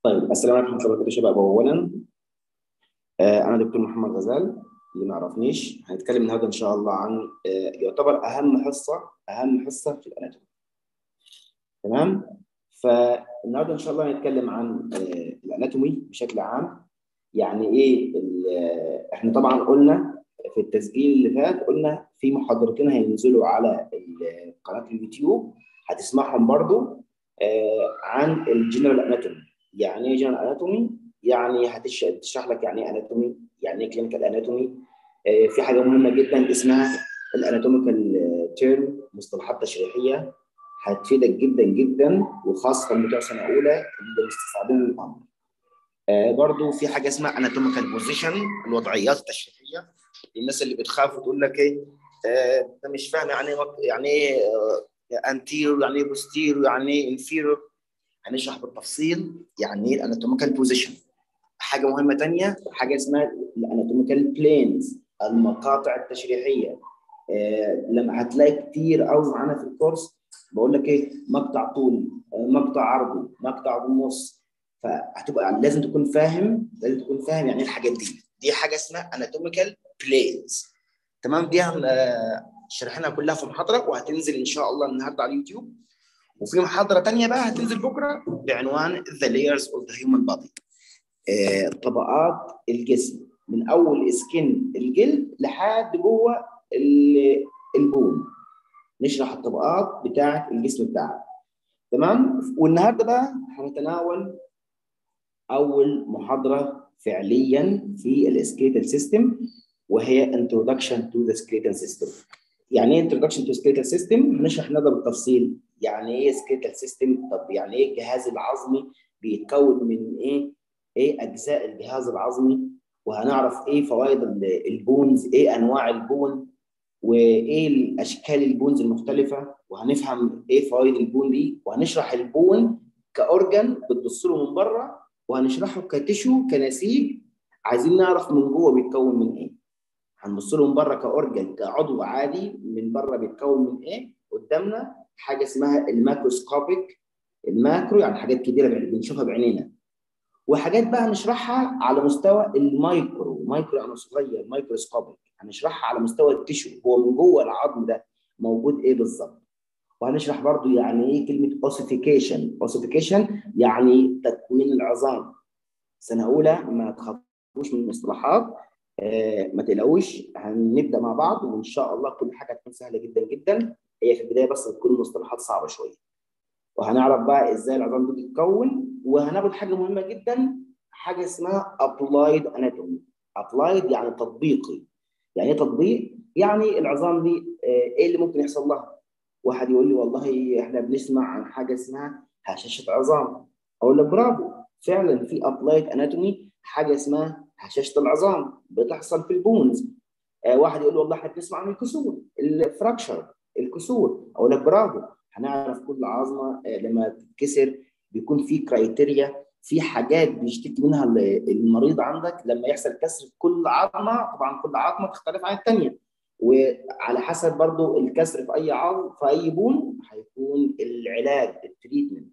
طيب السلام عليكم ورحمه الله وبركاته شباب اولا آه انا دكتور محمد غزال اللي ما عرفنيش هنتكلم النهارده ان شاء الله عن آه يعتبر اهم حصه اهم حصه في الاناتومي تمام فالنهارده ان شاء الله هنتكلم عن آه الاناتومي بشكل عام يعني ايه احنا طبعا قلنا في التسجيل اللي فات قلنا في محاضرتين هينزلوا على قناه اليوتيوب هتسمعهم برضو آه عن الجنرال اناتومي يعني ايه جنرال اناتومي يعني هتشرح لك يعني ايه اناتومي يعني ايه كلينيكال اناتومي آه في حاجه مهمه جدا اسمها الاناتوميكال تيرم مصطلحات تشريحيه هتفيدك جدا جدا وخاصه بتوع سنه اولى اللي مستصعبين الامر آه برضو في حاجه اسمها اناتوميكال بوزيشن الوضعيات التشريحيه الناس اللي بتخاف وتقول لك ايه انت آه مش فاهم يعني يعني ايه انتيرو يعني ايه بوستيرو يعني ايه انفيرو هنشرح بالتفصيل يعني ايه الاناتوميكال بوزيشن حاجه مهمه ثانيه حاجه اسمها الاناتوميكال بلينز المقاطع التشريحيه آه لما هتلاقي كتير قوي معانا في الكورس بقول لك ايه مقطع طولي مقطع عرضي مقطع بالنص فهتبقى لازم تكون فاهم لازم تكون فاهم يعني ايه الحاجات دي دي حاجه اسمها اناتوميكال بلينز تمام دي شرحناها كلها في محاضره وهتنزل ان شاء الله النهارده على اليوتيوب وفي محاضره ثانيه بقى هتنزل بكره بعنوان The Layers of the Human Body آه، طبقات الجسم من اول سكين الجلد لحد جوه البون نشرح الطبقات بتاعه الجسم بتاعك تمام والنهارده بقى هنتناول اول محاضره فعليا في الاسكيتال سيستم وهي introduction to the skeletal system يعني ايه introduction to skeletal system هنشرح ده بالتفصيل يعني ايه skeletal system طب يعني ايه الجهاز العظمي بيتكون من ايه ايه اجزاء الجهاز العظمي وهنعرف ايه فوائد البونز ايه انواع البون وايه الاشكال البونز المختلفه وهنفهم ايه فوائد البون دي وهنشرح البون كاورجن بتبص له من بره وهنشرحه كتشو كنسيج عايزين نعرف من جوه بيتكون من ايه هنبص له من بره كاورجن كعضو عادي من بره بيتكون من ايه قدامنا حاجه اسمها الماكروسكوبيك الماكرو يعني حاجات كبيره بنشوفها بعينينا وحاجات بقى هنشرحها على مستوى المايكرو مايكرو يعني صغير مايكروسكوبيك هنشرحها على مستوى التشو هو من جوه العظم ده موجود ايه بالظبط وهنشرح برضو يعني ايه كلمه اوسيفيكيشن اوسيفيكيشن يعني تكوين العظام سنه اولى ما تخافوش من المصطلحات آه ما تقلقوش هنبدا مع بعض وان شاء الله كل حاجه تكون سهله جدا جدا هي في البدايه بس بتكون المصطلحات صعبه شويه وهنعرف بقى ازاي العظام دي بتتكون وهناخد حاجه مهمه جدا حاجه اسمها ابلايد اناتومي ابلايد يعني تطبيقي يعني ايه تطبيق يعني العظام دي آه ايه اللي ممكن يحصل لها واحد يقول لي والله احنا بنسمع عن حاجه اسمها هشاشه عظام اقول لك برافو فعلا في ابلايد اناتومي حاجه اسمها هشاشه العظام بتحصل في البونز آه واحد يقول لي والله احنا بنسمع عن الكسور الفراكشر الكسور اقول لك برافو هنعرف كل عظمه آه لما تتكسر بيكون في كرايتيريا في حاجات بيشتكي منها المريض عندك لما يحصل كسر في كل عظمه طبعا كل عظمه تختلف عن الثانيه وعلى حسب برضو الكسر في اي عظم في اي بون هيكون العلاج التريتمنت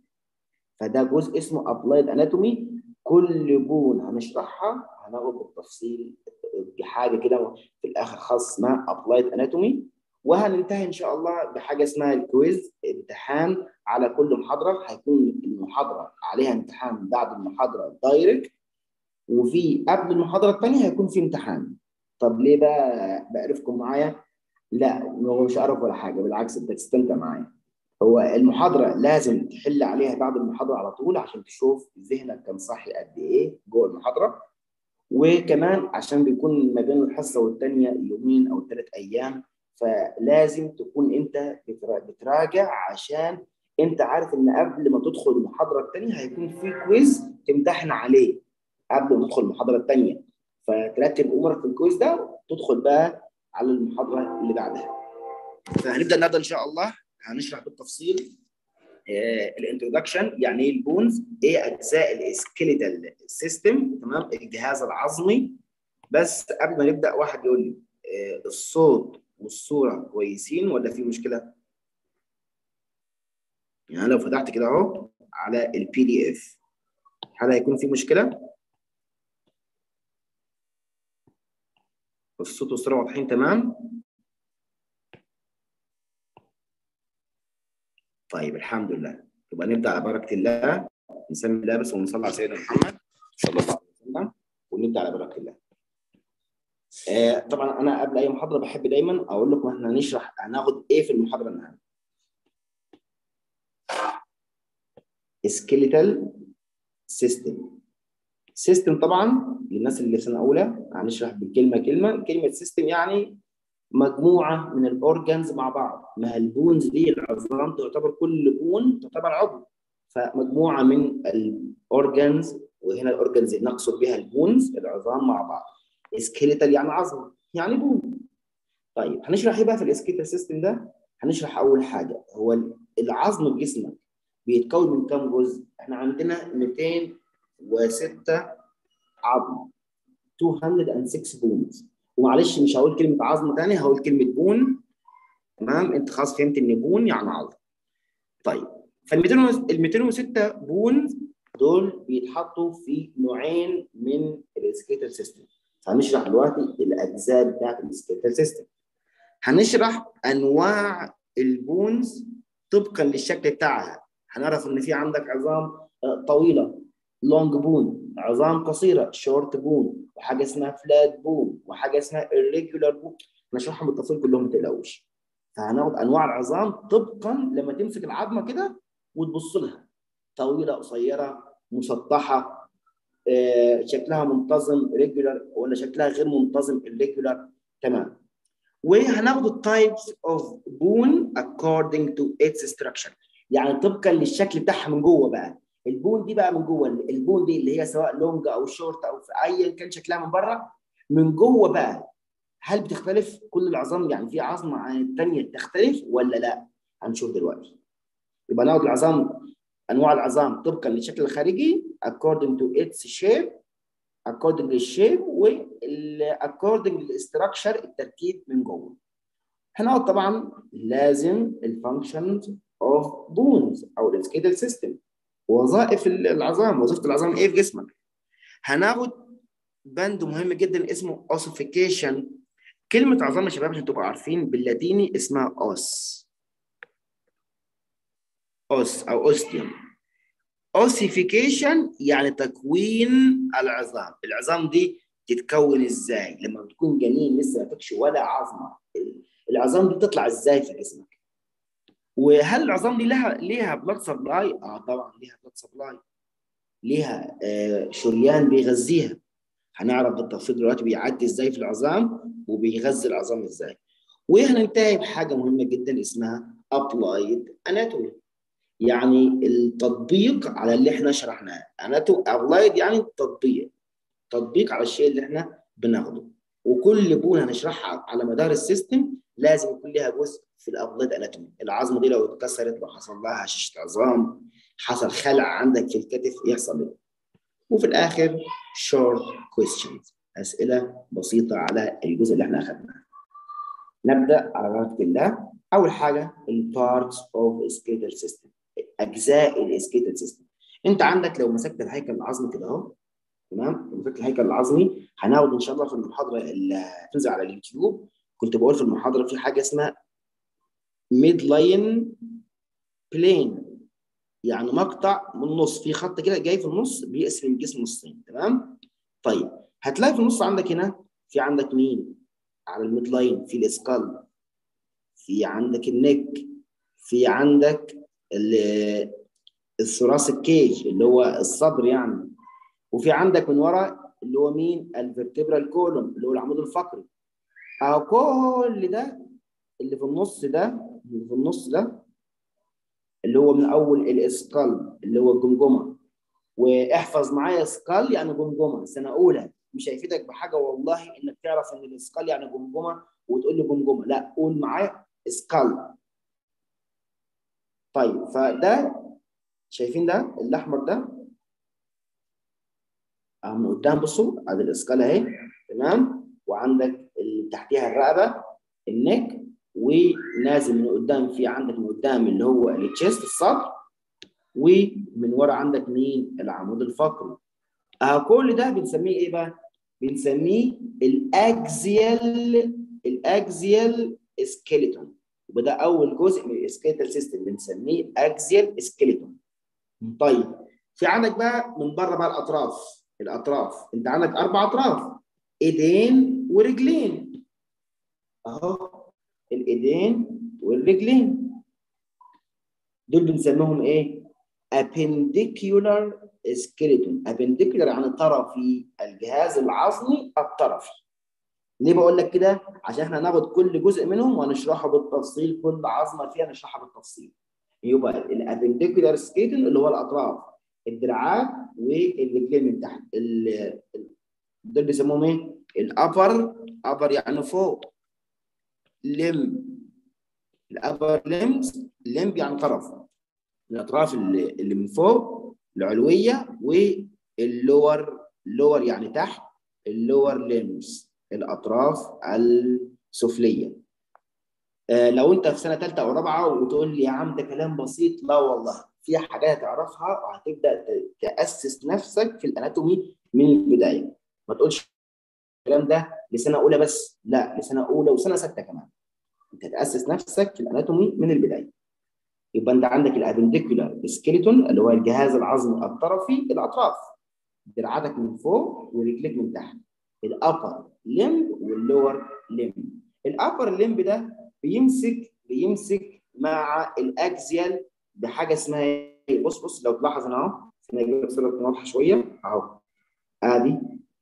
فده جزء اسمه ابلايد اناتومي كل بون هنشرحها هناخد بالتفصيل بحاجه كده في الاخر خاص اسمها ابلايد اناتومي وهننتهي ان شاء الله بحاجه اسمها الكويز امتحان على كل محاضره هيكون المحاضره عليها امتحان بعد المحاضره دايركت وفي قبل المحاضره الثانيه هيكون في امتحان طب ليه بقى بقرفكم معايا؟ لا هو مش قرف ولا حاجه بالعكس انت تستمتع معايا. هو المحاضره لازم تحل عليها بعد المحاضره على طول عشان تشوف ذهنك كان صاحي قد ايه جوه المحاضره وكمان عشان بيكون ما بين الحصه والثانيه يومين او ثلاث ايام فلازم تكون انت بتراجع عشان انت عارف ان قبل ما تدخل المحاضره الثانيه هيكون في كويز تمتحن عليه قبل ما تدخل المحاضره الثانيه فترتب امورك في الكويز ده وتدخل بقى على المحاضره اللي بعدها. فهنبدا النهارده ان شاء الله هنشرح بالتفصيل آه الانترودكشن يعني ايه البونز ايه اجزاء السكيليتال سيستم تمام الجهاز العظمي بس قبل ما نبدا واحد يقول لي آه الصوت والصوره كويسين ولا في مشكله؟ يعني لو فتحت كده اهو على البي دي اف هل هيكون في مشكله الصوت والصوره واضحين تمام طيب الحمد لله يبقى نبدا على بركه الله نسمي الله بس ونصلي على سيدنا محمد صلى الله عليه وسلم ونبدا على بركه الله آه طبعا انا قبل اي محاضره بحب دايما اقول لكم احنا هنشرح هناخد ايه في المحاضره النهارده سكيليتال سيستم سيستم طبعا للناس اللي في سنه اولى هنشرح بالكلمه كلمه كلمه سيستم يعني مجموعه من الاورجنز مع بعض ما البونز دي العظام تعتبر كل بون تعتبر عضو فمجموعه من الاورجنز وهنا الاورجنز نقصد بها البونز العظام مع بعض سكيليتال يعني عظم يعني بون طيب هنشرح ايه بقى في السكيليتال سيستم ده هنشرح اول حاجه هو العظم في جسمك بيتكون من كام جزء احنا عندنا 206 عظم 206 بونز ومعلش مش هقول كلمه عظم ثاني هقول كلمه بون تمام انت خلاص فهمت ان بون يعني عظم طيب فال 206 بون دول بيتحطوا في نوعين من السكيتال سيستم هنشرح دلوقتي الاجزاء بتاعت السكيتال سيستم هنشرح انواع البونز طبقا للشكل بتاعها هنعرف ان في عندك عظام طويله لونج بون عظام قصيره شورت بون وحاجه اسمها فلات بون وحاجه اسمها irregular بون هنشرحهم بالتفصيل كلهم ما تقلقوش فهناخد انواع العظام طبقا لما تمسك العظمه كده وتبص لها طويله قصيره مسطحه آه، شكلها منتظم ريجولار ولا شكلها غير منتظم irregular تمام وهناخد التايبس اوف بون according to its structure يعني طبقا للشكل بتاعها من جوه بقى البون دي بقى من جوه البون دي اللي هي سواء لونج او شورت او في ايا كان شكلها من بره من جوه بقى هل بتختلف كل العظام يعني في عظمه عن الثانيه تختلف ولا لا؟ هنشوف دلوقتي. يبقى ناخد العظام انواع العظام طبقا للشكل الخارجي according to its shape according للشيب وال according للستراكشر التركيب من جوه. هنقعد طبعا لازم الفانكشنز اوف بونز او السكيتال سيستم وظائف العظام وظيفه العظام ايه في جسمك هناخد بند مهم جدا اسمه اوسيفيكيشن كلمه عظام يا شباب عشان تبقوا عارفين باللاتيني اسمها اوس اوس او اوستيوم اوسيفيكيشن يعني تكوين العظام العظام دي تتكون ازاي لما بتكون جنين لسه ما فيكش ولا عظمه العظام دي بتطلع ازاي في جسمك وهل العظام دي لها ليها بلاد سبلاي؟ اه طبعا ليها بلاد سبلاي. ليها آه شريان بيغذيها. هنعرف بالتفصيل دلوقتي بيعدي ازاي في العظام وبيغذي العظام ازاي. وهننتهي بحاجه مهمه جدا اسمها ابلايد اناتومي. يعني التطبيق على اللي احنا شرحناه. اناتو ابلايد يعني التطبيق. تطبيق على الشيء اللي احنا بناخده. وكل بون هنشرحها على مدار السيستم لازم يكون لها جزء في الابلايد اناتومي العظمه دي لو اتكسرت لو حصل لها هشاشه عظام حصل خلع عندك في الكتف يحصل ايه وفي الاخر شورت كويستشنز اسئله بسيطه على الجزء اللي احنا اخذناه نبدا على بركه الله اول حاجه البارتس اوف سكيتال سيستم اجزاء السكيتال سيستم انت عندك لو مسكت الهيكل العظمي كده اهو تمام لو مسكت الهيكل العظمي هناخد ان شاء الله في المحاضره اللي هتنزل على اليوتيوب كنت بقول في المحاضره في حاجه اسمها ميد لاين بلين يعني مقطع من النص في خط كده جاي في النص بيقسم الجسم نصين تمام طيب هتلاقي في النص عندك هنا في عندك مين على الميد لاين في الاسكال في عندك النك في عندك الثراث الكيج اللي هو الصدر يعني وفي عندك من ورا اللي هو مين الفرتبرال كولوم اللي هو العمود الفقري اهو كل ده اللي في النص ده اللي في النص ده اللي هو من اول الاسكال اللي هو الجمجمه واحفظ معايا سكال يعني جمجمه سنه اولى مش هيفيدك بحاجه والله انك تعرف ان الاسكال يعني جمجمه وتقول لي جمجمه لا قول معايا اسكال طيب فده شايفين ده الاحمر ده اهو من قدام بصوا ادي الاسكال اهي تمام وعندك اللي تحتيها الرقبه النك ونازل من قدام في عندك من قدام اللي هو التشيست الصدر ومن ورا عندك مين العمود الفقري اه كل ده بنسميه ايه بقى بنسميه الاكزيال الاكزيال سكيلتون وده اول جزء من السكيلتال سيستم بنسميه اكزيال سكيلتون طيب في عندك بقى من بره بقى الاطراف الاطراف انت عندك اربع اطراف ايدين ورجلين اهو الايدين والرجلين دول بنسميهم ايه appendicular skeleton appendicular يعني طرفي الجهاز العظمي الطرفي ليه بقول لك كده عشان احنا هناخد كل جزء منهم ونشرحه بالتفصيل كل عظمه فيها نشرحها بالتفصيل يبقى الابنديكولار سكيتن اللي هو الاطراف الدراعات والرجلين من تحت دول بيسموهم ايه؟ الابر ابر يعني فوق لم الابر لمز لم يعني طرف الاطراف اللي, اللي من فوق العلويه واللور لور يعني تحت اللور لمز الاطراف السفليه آه لو انت في سنه ثالثه او رابعه وتقول لي يا عم ده كلام بسيط لا والله في حاجات هتعرفها وهتبدا تاسس نفسك في الاناتومي من البدايه ما تقولش الكلام ده لسنه اولى بس لا لسنه اولى وسنه سته كمان انت تاسس نفسك في الاناتومي من البدايه يبقى انت عندك الابنديكولار سكيلتون اللي هو الجهاز العظمي الطرفي الاطراف دراعاتك من فوق ورجليك من تحت الابر لمب واللور لمب الابر لمب ده بيمسك بيمسك مع الاكزيال بحاجه اسمها ايه بص بص لو تلاحظ هنا اهو انا اجيب لك صوره واضحه شويه اهو ادي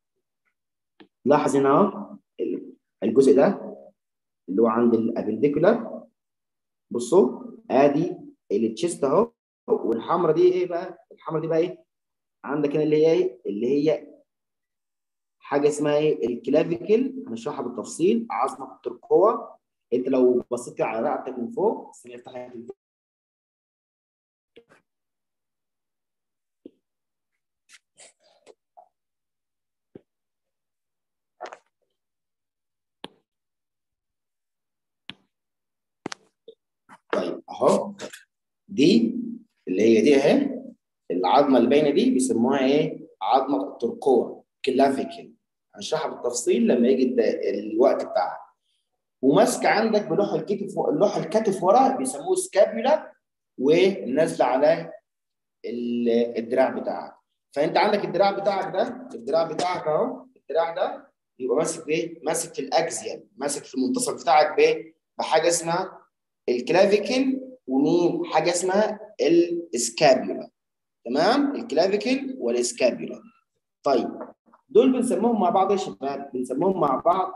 لاحظ هنا اهو الجزء ده اللي هو عند الابنديكولار بصوا ادي التشيست اهو والحمراء دي ايه بقى؟ الحمراء دي بقى ايه؟ عندك هنا اللي هي ايه؟ اللي هي حاجه اسمها ايه؟ الكلافيكل هنشرحها بالتفصيل عظمه الترقوه انت لو بصيت كده على رقبتك من فوق ثانيه افتح لك طيب اهو دي اللي هي دي اهي العظمه اللي باينه دي بيسموها ايه؟ عظمه الترقوه كلافيكل هنشرحها بالتفصيل لما يجي الوقت بتاعها وماسكه عندك بلوح الكتف اللوح الكتف ورا بيسموه سكابيولا ونازله على الدراع بتاعك فانت عندك الدراع بتاعك ده الدراع بتاعك اهو الدراع ده يبقى ماسك بايه؟ ماسك في الاكزيال ماسك في المنتصف بتاعك بايه؟ بحاجه اسمها الكلافيكل ومين حاجه اسمها الاسكابيولا تمام الكلافيكل والاسكابيولا طيب دول بنسموهم مع بعض يا شباب بنسموهم مع بعض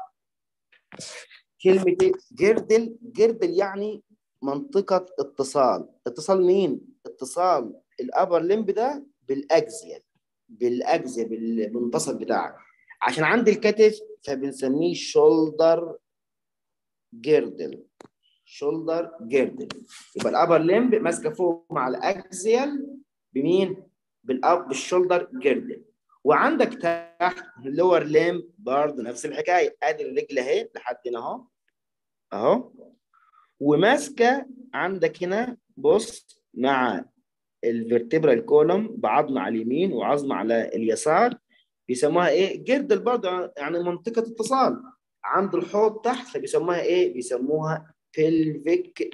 كلمه جردل جردل يعني منطقه اتصال اتصال مين اتصال الابر لمب ده بالاكزيال بالاكزيال بالمنتصف بتاعك عشان عند الكتف فبنسميه شولدر جردل شولدر جيردل يبقى الابر لمب ماسكه فوق مع الاكزيال بمين؟ بالاب بالشولدر جيردل وعندك تحت اللور لمب برضه نفس الحكايه ادي الرجل اهي لحد هنا اهو اهو وماسكه عندك هنا بص مع الفرتبرال كولوم بعظم على اليمين وعظم على اليسار بيسموها ايه؟ جردل برضه يعني منطقه اتصال عند الحوض تحت فبيسموها ايه؟ بيسموها pelvic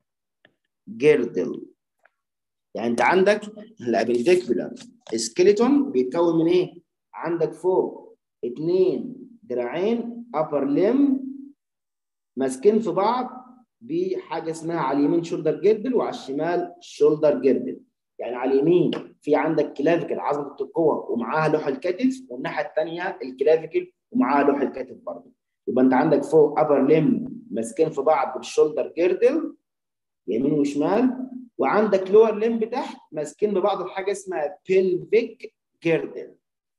girdle يعني انت عندك الابنديكولار سكيلتون بيتكون من ايه؟ عندك فوق اثنين دراعين upper limb ماسكين في بعض بحاجه اسمها على اليمين شولدر جيردل وعلى الشمال شولدر جيردل يعني على اليمين في عندك كلافيكل عظمه القوه ومعاها لوح الكتف والناحيه الثانيه الكلافيكل ومعاها لوح الكتف برضه يبقى انت عندك فوق upper limb ماسكين في بعض بالشولدر جيردل يمين وشمال وعندك لور لمب تحت ماسكين ببعض بحاجه اسمها بيلفيك جيردل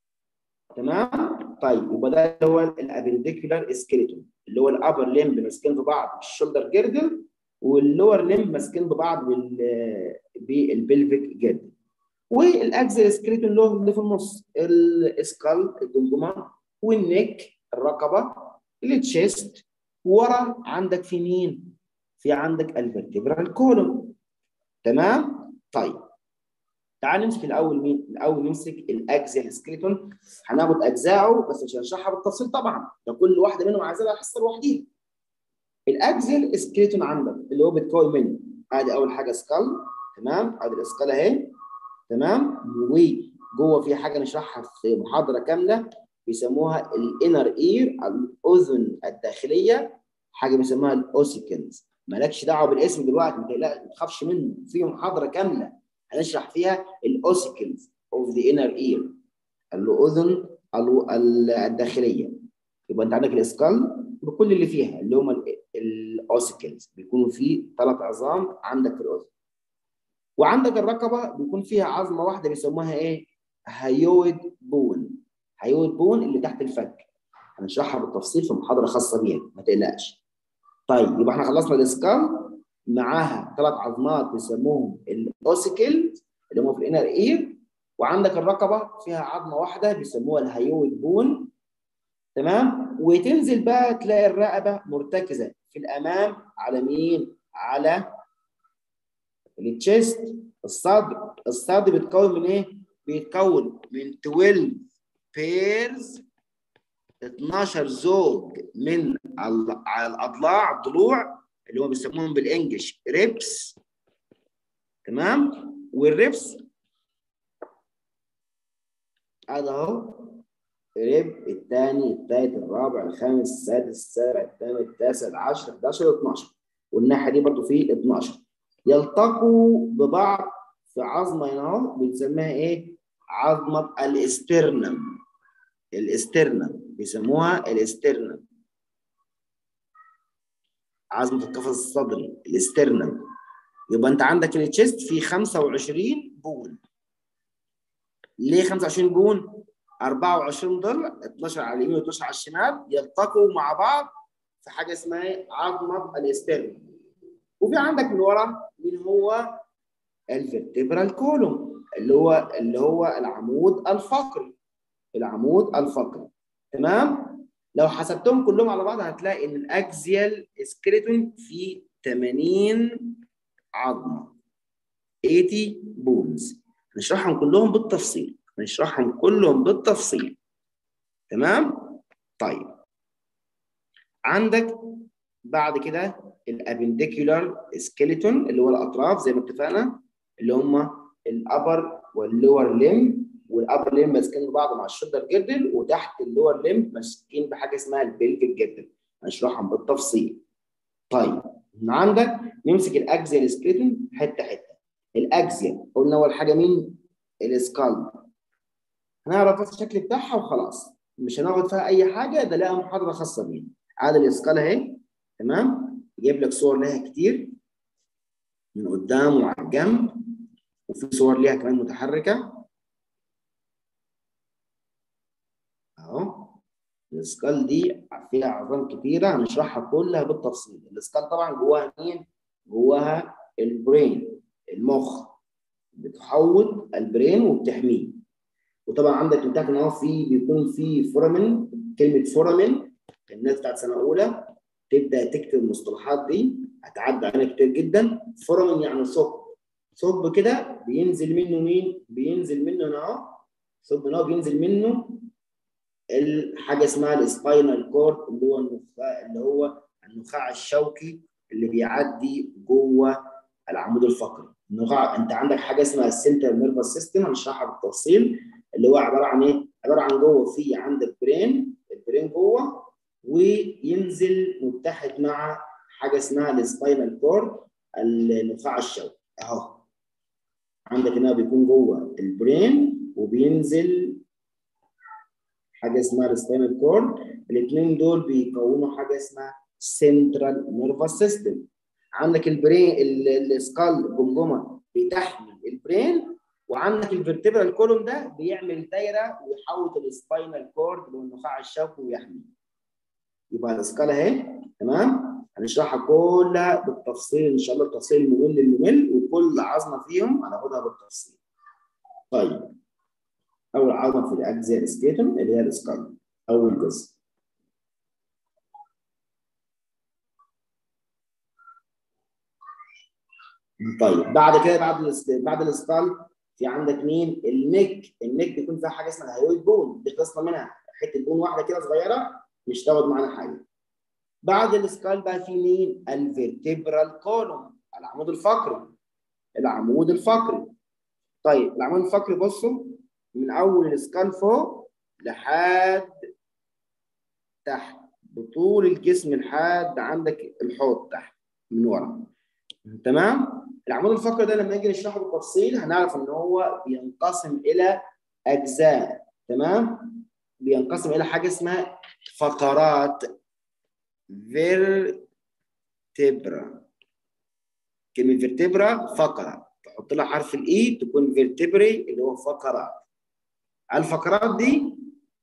تمام طيب يبقى ده اللي هو الابنديكولار سكيلتون اللي هو الابر لمب ماسكين في بعض بالشولدر جيردل واللور لمب ماسكين ببعض بال بالبلفيك جيردل والاكزل سكيلتون اللي في النص السكال الجمجمه والنك الرقبه التشيست ورا عندك في مين؟ في عندك الفرتبرال كولوم تمام؟ طيب تعال نمسك الاول مين؟ الاول نمسك الاكزيال سكيلتون هناخد اجزائه بس مش هنشرحها بالتفصيل طبعا ده كل واحده منهم عايزه لها حصه لوحديها. الاكزيال سكيلتون عندك اللي هو بيتكون من ادي اول حاجه سكال تمام ادي الاسكال اهي تمام وجوه في حاجه نشرحها في محاضره كامله بيسموها الانر اير الاذن الداخليه حاجه بيسموها الاوسيكنز مالكش دعوه بالاسم دلوقتي ما تخافش منه في محاضره كامله هنشرح فيها الاوسيكلز اوف ذا انر اير الاذن الداخليه يبقى انت عندك الاسكال بكل اللي فيها اللي هم الاوسيكلز بيكونوا فيه ثلاث عظام عندك في الاذن وعندك الرقبه بيكون فيها عظمه واحده بيسموها ايه؟ هايويد بون هايويد بون اللي تحت الفك هنشرحها بالتفصيل في محاضره خاصه بيها ما تقلقش طيب يبقى احنا خلصنا الاسكال معاها ثلاث عظمات بيسموهم الاوسيكل اللي هم في الانر اير وعندك الرقبه فيها عظمه واحده بيسموها الهايويد بون تمام وتنزل بقى تلاقي الرقبه مرتكزه في الامام على مين؟ على التشيست الصدر الصدر بيتكون من ايه؟ بيتكون من 12 بيرز 12 زوج من الاضلاع الضلوع اللي هو بيسموهم بالانجلش ريبس تمام والريبس هذا اهو ريب الثاني الثالث الرابع الخامس السادس السابع الثامن التاسع العاشر 11 12 والناحيه دي برضه في 12 يلتقوا ببعض في عظمه هنا اهو بنسميها ايه؟ عظمه الاسترنم الاسترنم بيسموها الاسترنم عظمه القفص الصدري الاسترنم يبقى انت عندك التشيست فيه 25 بون ليه 25 بون 24 ضلع 12 على اليمين و12 على الشمال يلتقوا مع بعض في حاجه اسمها عظمه الاسترنم وفي عندك من ورا مين هو الفرتبرال كولوم اللي هو اللي هو العمود الفقري العمود الفقري تمام لو حسبتهم كلهم على بعض هتلاقي ان الاكزيال سكريتون فيه 80 عظمه 80 بونز نشرحهم كلهم بالتفصيل نشرحهم كلهم بالتفصيل تمام طيب عندك بعد كده الابنديكولار سكيلتون اللي هو الاطراف زي ما اتفقنا اللي هم الابر واللور ليم والابر ليم ماسكين بعض مع الشولدر جردل وتحت اللور ليم ماسكين بحاجه اسمها البلفيك جردل هنشرحهم بالتفصيل طيب من عندك نمسك الاكزيال سكيلتون حته حته الاكزيال قلنا اول حاجه مين السكال هنعرف بس الشكل بتاعها وخلاص مش هناخد فيها اي حاجه ده لها محاضره خاصه بيها عادي الاسكال اهي تمام يجيب لك صور لها كتير من قدام وعلى الجنب وفي صور ليها كمان متحركه اهو الاسكال دي فيها عظام كتيره هنشرحها كلها بالتفصيل الاسكال طبعا جواها مين جواها البرين المخ بتحوط البرين وبتحميه وطبعا عندك من تحت هنا في بيكون في فورامين كلمه فورامين الناس بتاعت سنه اولى تبدا تكتب المصطلحات دي هتعدي علينا كتير جدا فورامين يعني صب صب كده بينزل منه مين؟ بينزل منه هنا اهو صب هنا بينزل منه الحاجه اسمها السباينال كورد اللي هو النخاع اللي هو النخاع الشوكي اللي بيعدي جوه العمود الفقري النخاع انت عندك حاجه اسمها السنتر نيرفس سيستم هنشرحها بالتفصيل اللي هو عباره عن ايه؟ عباره عن جوه في عندك برين البرين جوه وينزل متحد مع حاجه اسمها السباينال كورد النخاع الشوكي اهو عندك هنا بيكون جوه البرين وبينزل حاجه اسمها السباينال كورد الاثنين دول بيكونوا حاجه اسمها سنترال نيرفس سيستم عندك البرين السكال الجمجمه بتحمي البرين وعندك الفرتبرال كولوم ده بيعمل دايره ويحوط السباينال كورد اللي هو النخاع الشوكي ويحميه يبقى الاسكال اهي تمام هنشرحها كلها بالتفصيل ان شاء الله التفصيل الممل الممل وكل عظمه فيهم هناخدها بالتفصيل طيب اول عظمه في الاجزاء سكيتون اللي هي الاسكال اول جزء طيب بعد كده بعد بعد الاسكال في عندك مين النك النك بيكون فيها حاجه اسمها هيويد بون دي خلصنا منها حته بون واحده كده صغيره مش تاخد معانا حاجه بعد السكال بقى في مين الفيرتبرال كولوم العمود الفقري العمود الفقري طيب العمود الفقري بصوا من اول السكال فوق لحد تحت بطول الجسم لحد عندك الحوض تحت من ورا تمام العمود الفقري ده لما نيجي نشرحه بالتفصيل هنعرف ان هو بينقسم الى اجزاء تمام بينقسم الى حاجه اسمها فقرات فيرتبرا كلمه فيرتبرا فقره تحط لها حرف الاي تكون فيرتبري اللي هو فقرات الفقرات دي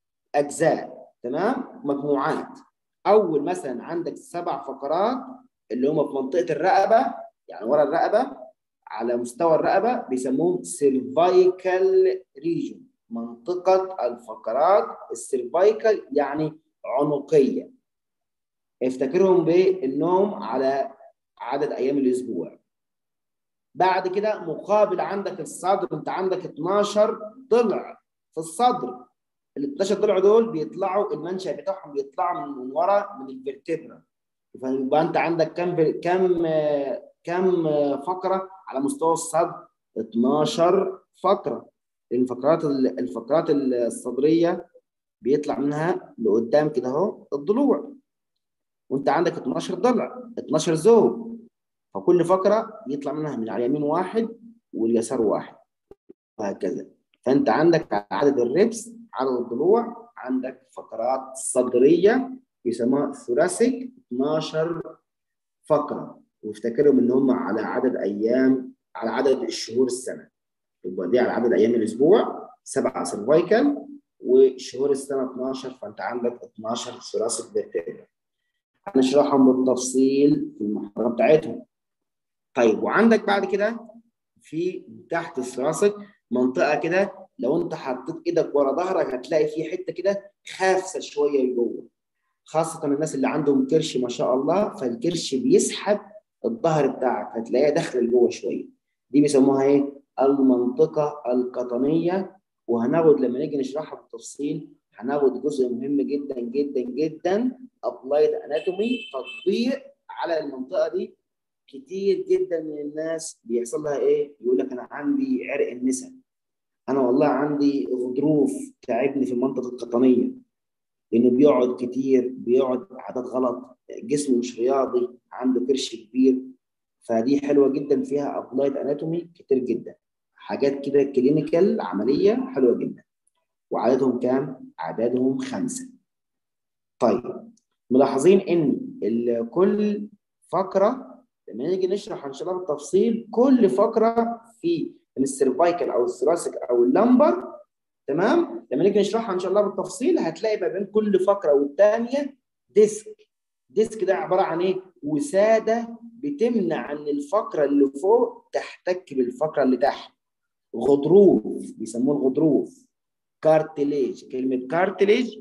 اجزاء تمام مجموعات اول مثلا عندك سبع فقرات اللي هم في منطقه الرقبه يعني ورا الرقبه على مستوى الرقبه بيسموهم سيرفايكال ريجون منطقه الفقرات السيرفايكال يعني عنقيه افتكرهم بانهم على عدد ايام الاسبوع بعد كده مقابل عندك الصدر انت عندك 12 ضلع في الصدر ال 12 ضلع دول بيطلعوا المنشأ بتاعهم بيطلعوا من, من ورا من الفرتبرا فيبقى انت عندك كم كم كم فقره على مستوى الصدر 12 فقره الفقرات الفقرات الصدريه بيطلع منها لقدام كده اهو الضلوع وانت عندك 12 ضلع 12 زوج فكل فقره يطلع منها من على اليمين واحد واليسار واحد وهكذا فانت عندك عدد الربس عدد الضلوع عندك فقرات صدريه بيسموها ثوراسيك 12 فقره وافتكرهم ان هم على عدد ايام على عدد الشهور السنه يبقى دي على عدد ايام الاسبوع سبعه سيرفايكال وشهور السنه 12 فانت عندك 12 ثوراسيك فيرتبرا هنشرحهم بالتفصيل في المحاضره بتاعتهم طيب وعندك بعد كده في تحت الثراسك منطقه كده لو انت حطيت ايدك ورا ظهرك هتلاقي في حته كده خافسه شويه لجوه خاصه الناس اللي عندهم كرش ما شاء الله فالكرش بيسحب الظهر بتاعك هتلاقيها داخله لجوه شويه دي بيسموها ايه المنطقه القطنيه وهناخد لما نيجي نشرحها بالتفصيل هناخد جزء مهم جدا جدا جدا ابلايد اناتومي تطبيق على المنطقه دي كتير جدا من الناس بيحصل لها ايه؟ يقول لك انا عندي عرق النسا انا والله عندي غضروف تعبني في المنطقه القطنيه لانه بيقعد كتير بيقعد عادات غلط جسمه مش رياضي عنده كرش كبير فدي حلوه جدا فيها ابلايد اناتومي كتير جدا حاجات كده كلينيكال عمليه حلوه جدا وعددهم كام؟ عددهم خمسه. طيب ملاحظين ان كل فقره لما نيجي نشرح ان شاء الله بالتفصيل كل فقره في السيرفايكال او الثراسك او اللمبر تمام؟ لما نيجي نشرحها ان شاء الله بالتفصيل هتلاقي ما بين كل فقره والثانيه ديسك. ديسك ده عباره عن ايه؟ وساده بتمنع ان الفقره اللي فوق تحتك بالفقره اللي تحت. غضروف بيسموه الغضروف. كارتليج كلمة كارتليج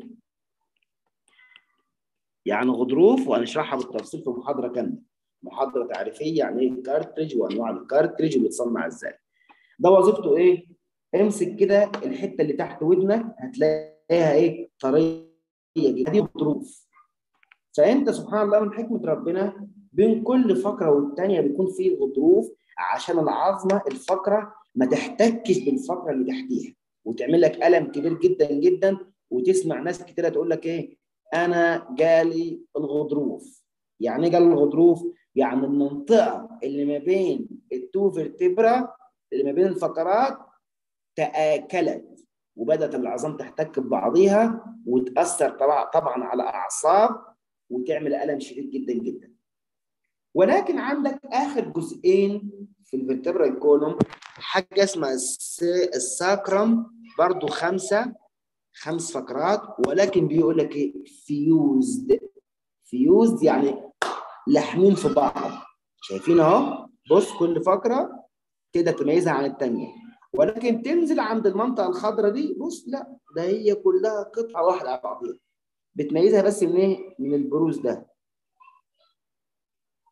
يعني غضروف وهنشرحها بالتفصيل في محاضرة كاملة محاضرة تعريفية يعني ايه كارتريج وانواع الكارتريج وبيتصنع ازاي ده وظيفته ايه؟ امسك كده الحتة اللي تحت ودنك هتلاقيها ايه؟ طرية جدا دي غضروف فانت سبحان الله من حكمة ربنا بين كل فقرة والتانية بيكون في غضروف عشان العظمة الفقرة ما تحتكش بالفقرة اللي تحتيها وتعمل لك الم كبير جدا جدا وتسمع ناس كتيره تقول لك ايه انا جالي الغضروف يعني ايه جالي الغضروف يعني المنطقه اللي ما بين التو فيرتبرا اللي ما بين الفقرات تاكلت وبدات العظام تحتك ببعضيها وتاثر طبعا طبعا على اعصاب وتعمل الم شديد جدا جدا ولكن عندك اخر جزئين في الفيرتبرال كولوم حاجه اسمها الساكرم برضو خمسه خمس فقرات ولكن بيقول لك ايه فيوزد فيوزد يعني لحمين في بعض شايفين اهو بص كل فقره تقدر تميزها عن الثانيه ولكن تنزل عند المنطقه الخضراء دي بص لا ده هي كلها قطعه واحده على بعضيها بتميزها بس من ايه من البروز ده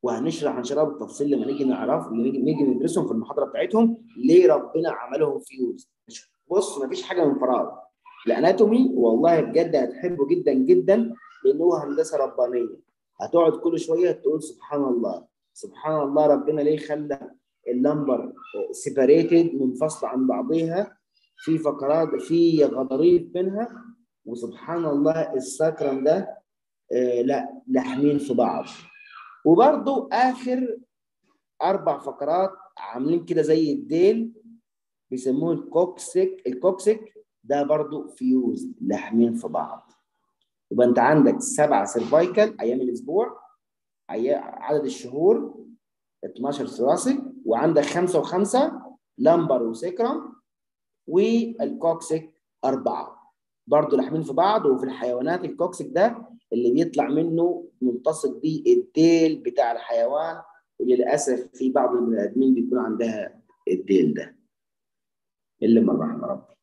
وهنشرح ان شاء الله بالتفصيل لما نيجي نعرف نيجي نيجي ندرسهم في المحاضره بتاعتهم ليه ربنا عملهم فيوز بص مفيش حاجه من فراغ الاناتومي والله بجد هتحبه جدا جدا لان هو هندسه ربانيه هتقعد كل شويه تقول سبحان الله سبحان الله ربنا ليه خلى اللمبر سيبريتد منفصله عن بعضها في فقرات في غضاريف بينها وسبحان الله الساكرم ده آه لا لحمين في بعض وبرضو اخر اربع فقرات عاملين كده زي الديل بيسموه الكوكسيك الكوكسيك ده برضو فيوز لحمين في بعض يبقى انت عندك سبعه سيرفايكال ايام الاسبوع عدد الشهور 12 ثلاثي وعندك خمسه وخمسه لمبر وسكرم والكوكسيك اربعه برضه لحمين في بعض وفي الحيوانات الكوكسيك ده اللي بيطلع منه ملتصق بيه الديل بتاع الحيوان وللاسف في بعض البني ادمين بيكون عندها الديل ده الا من رحم ربي.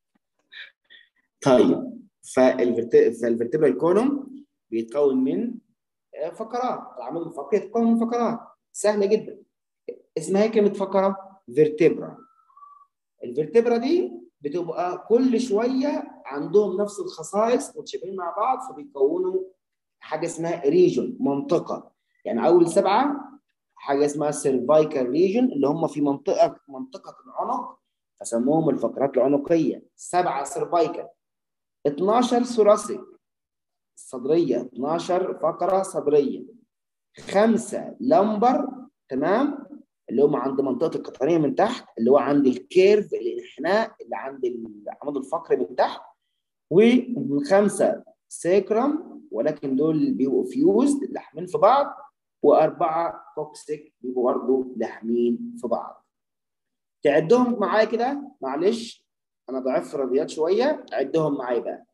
طيب فالفرتبرال كولوم بيتكون من فقرات العمود الفقري يتكون من فقرات سهله جدا اسمها كلمه فقره فيرتبرا الفرتبرا دي بتبقى كل شويه عندهم نفس الخصائص متشابهين مع بعض فبيكونوا حاجه اسمها ريجون منطقه يعني اول سبعه حاجه اسمها سيرفايكال ريجون اللي هم في منطقه منطقه العنق فسموهم الفقرات العنقيه سبعه سيرفايكال 12 ثوراسيك صدريه 12 فقره صدريه خمسه لمبر تمام اللي هم عند منطقه القطنيه من تحت اللي هو عند الكيرف الانحناء اللي عند العمود الفقري من تحت وخمسه سيكرم ولكن دول بيبقوا فيوزد لاحمين في بعض واربعه كوكسيك بيبقوا برضه لاحمين في بعض تعدهم معايا كده معلش انا ضعيف في الرياضيات شويه عدهم معايا بقى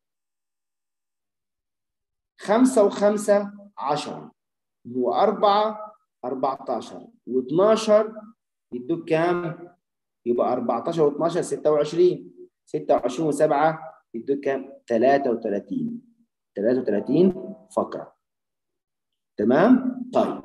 خمسة وخمسة عشرة وأربعة 14 و12 يدوك كام؟ يبقى 14 و12 26 26 و7 يدوك كام؟ 33 33 فقرة تمام؟ طيب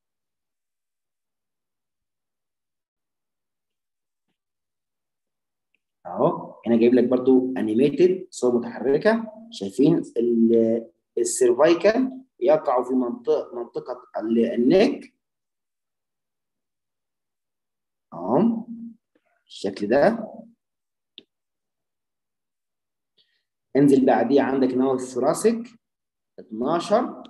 اهو هنا جايب لك برضو انيميتد صور متحركه شايفين السيرفايكال يقع في منطقه منطقه النك اهو الشكل ده انزل بعديه عندك نوع الثراسك 12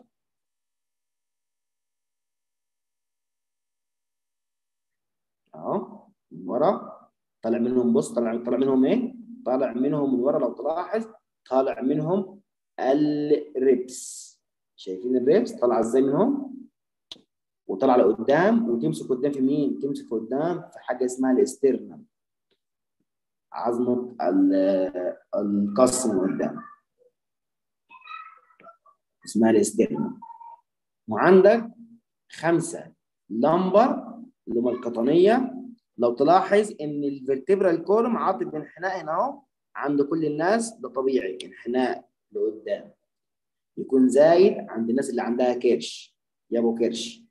اهو من ورا طالع منهم بص طالع طالع منهم ايه؟ طالع منهم من ورا لو تلاحظ طالع منهم الريبس شايفين الريبس طالعه ازاي منهم؟ وطالعه لقدام وتمسك قدام في مين؟ تمسك قدام في حاجه اسمها الاسترنم عظمه القص من قدام اسمها الاسترنم وعندك خمسه لمبر اللي هم القطنيه لو تلاحظ ان الفرتبرال كولوم عاطي بانحناء هنا اهو عند كل الناس ده طبيعي انحناء لقدام يكون زايد عند الناس اللي عندها كرش يابو كرش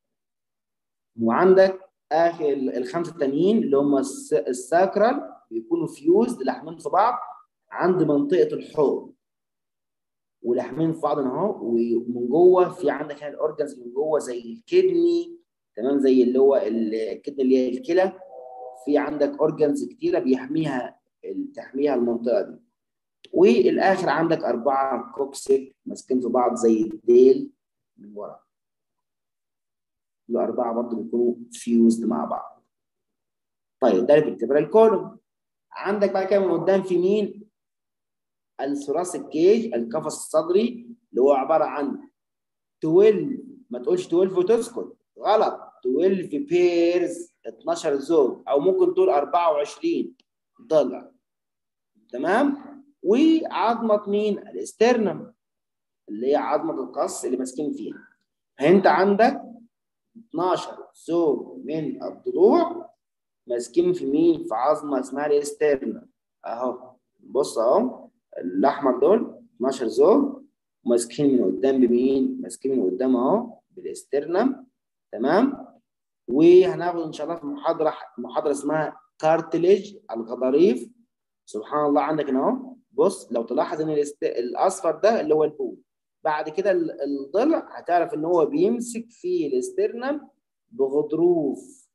وعندك اخر الخمسه التانيين اللي هم الساكرال بيكونوا فيوزد لحمين في بعض عند منطقه الحوض ولحمين في بعض اهو ومن جوه في عندك هنا الاورجنز من جوه زي الكدني تمام زي اللي هو الكدني اللي هي الكلى في عندك اورجنز كتيره بيحميها تحميها المنطقه دي والاخر عندك اربعه كوكسيك ماسكين في بعض زي الديل من ورا الاربعه برضه بيكونوا فيوزد مع بعض طيب ده الفيرتبرال كولوم عندك بقى كده من قدام في مين الثوراسيك كيج القفص الصدري اللي هو عباره عن 12 ما تقولش 12 وتسكت غلط 12 بيرز 12 زوج او ممكن تقول 24 ضلع تمام وعظمه مين الاسترنم اللي هي عظمه القص اللي ماسكين فيها فانت عندك 12 زوج من الضلوع ماسكين في مين في عظمه اسمها الاسترنم اهو بص اهو الاحمر دول 12 زوج ماسكين من قدام بمين ماسكين من قدام اهو بالاسترنم تمام وهناخد ان شاء الله في محاضره محاضره اسمها كارتليج الغضاريف سبحان الله عندك هنا اهو بص لو تلاحظ ان الاست... الاصفر ده اللي هو البول بعد كده الضلع هتعرف ان هو بيمسك في الاسترنم بغضروف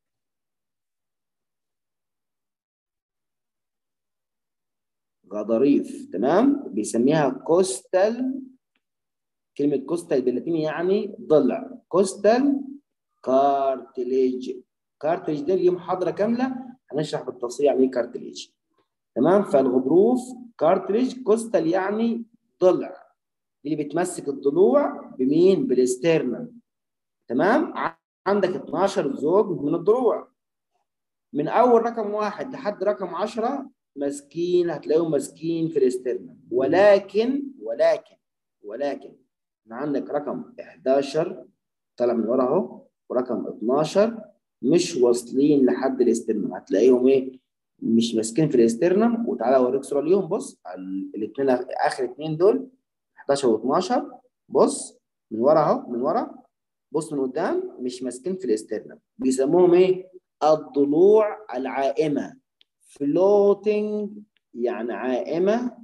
غضاريف تمام بيسميها كوستال كلمة كوستال باللاتيني يعني ضلع كوستال كارتليج كارتليج ده اليوم محاضرة كاملة هنشرح بالتفصيل يعني ايه كارتليج تمام فالغضروف كارتليج كوستال يعني ضلع اللي بتمسك الضلوع بمين بالاسترنم تمام عندك 12 زوج من الضلوع من اول رقم واحد لحد رقم 10 ماسكين هتلاقيهم ماسكين في الاسترنم ولكن ولكن ولكن عندك رقم 11 طالع من ورا اهو ورقم 12 مش واصلين لحد الاسترنم هتلاقيهم ايه مش ماسكين في الاسترنم وتعالى اوريك صوره ليهم بص الاثنين اخر اثنين دول 11 و12 بص من ورا اهو من ورا بص من قدام مش ماسكين في الاسترنم بيسموهم ايه الضلوع العائمه فلوتنج يعني عائمه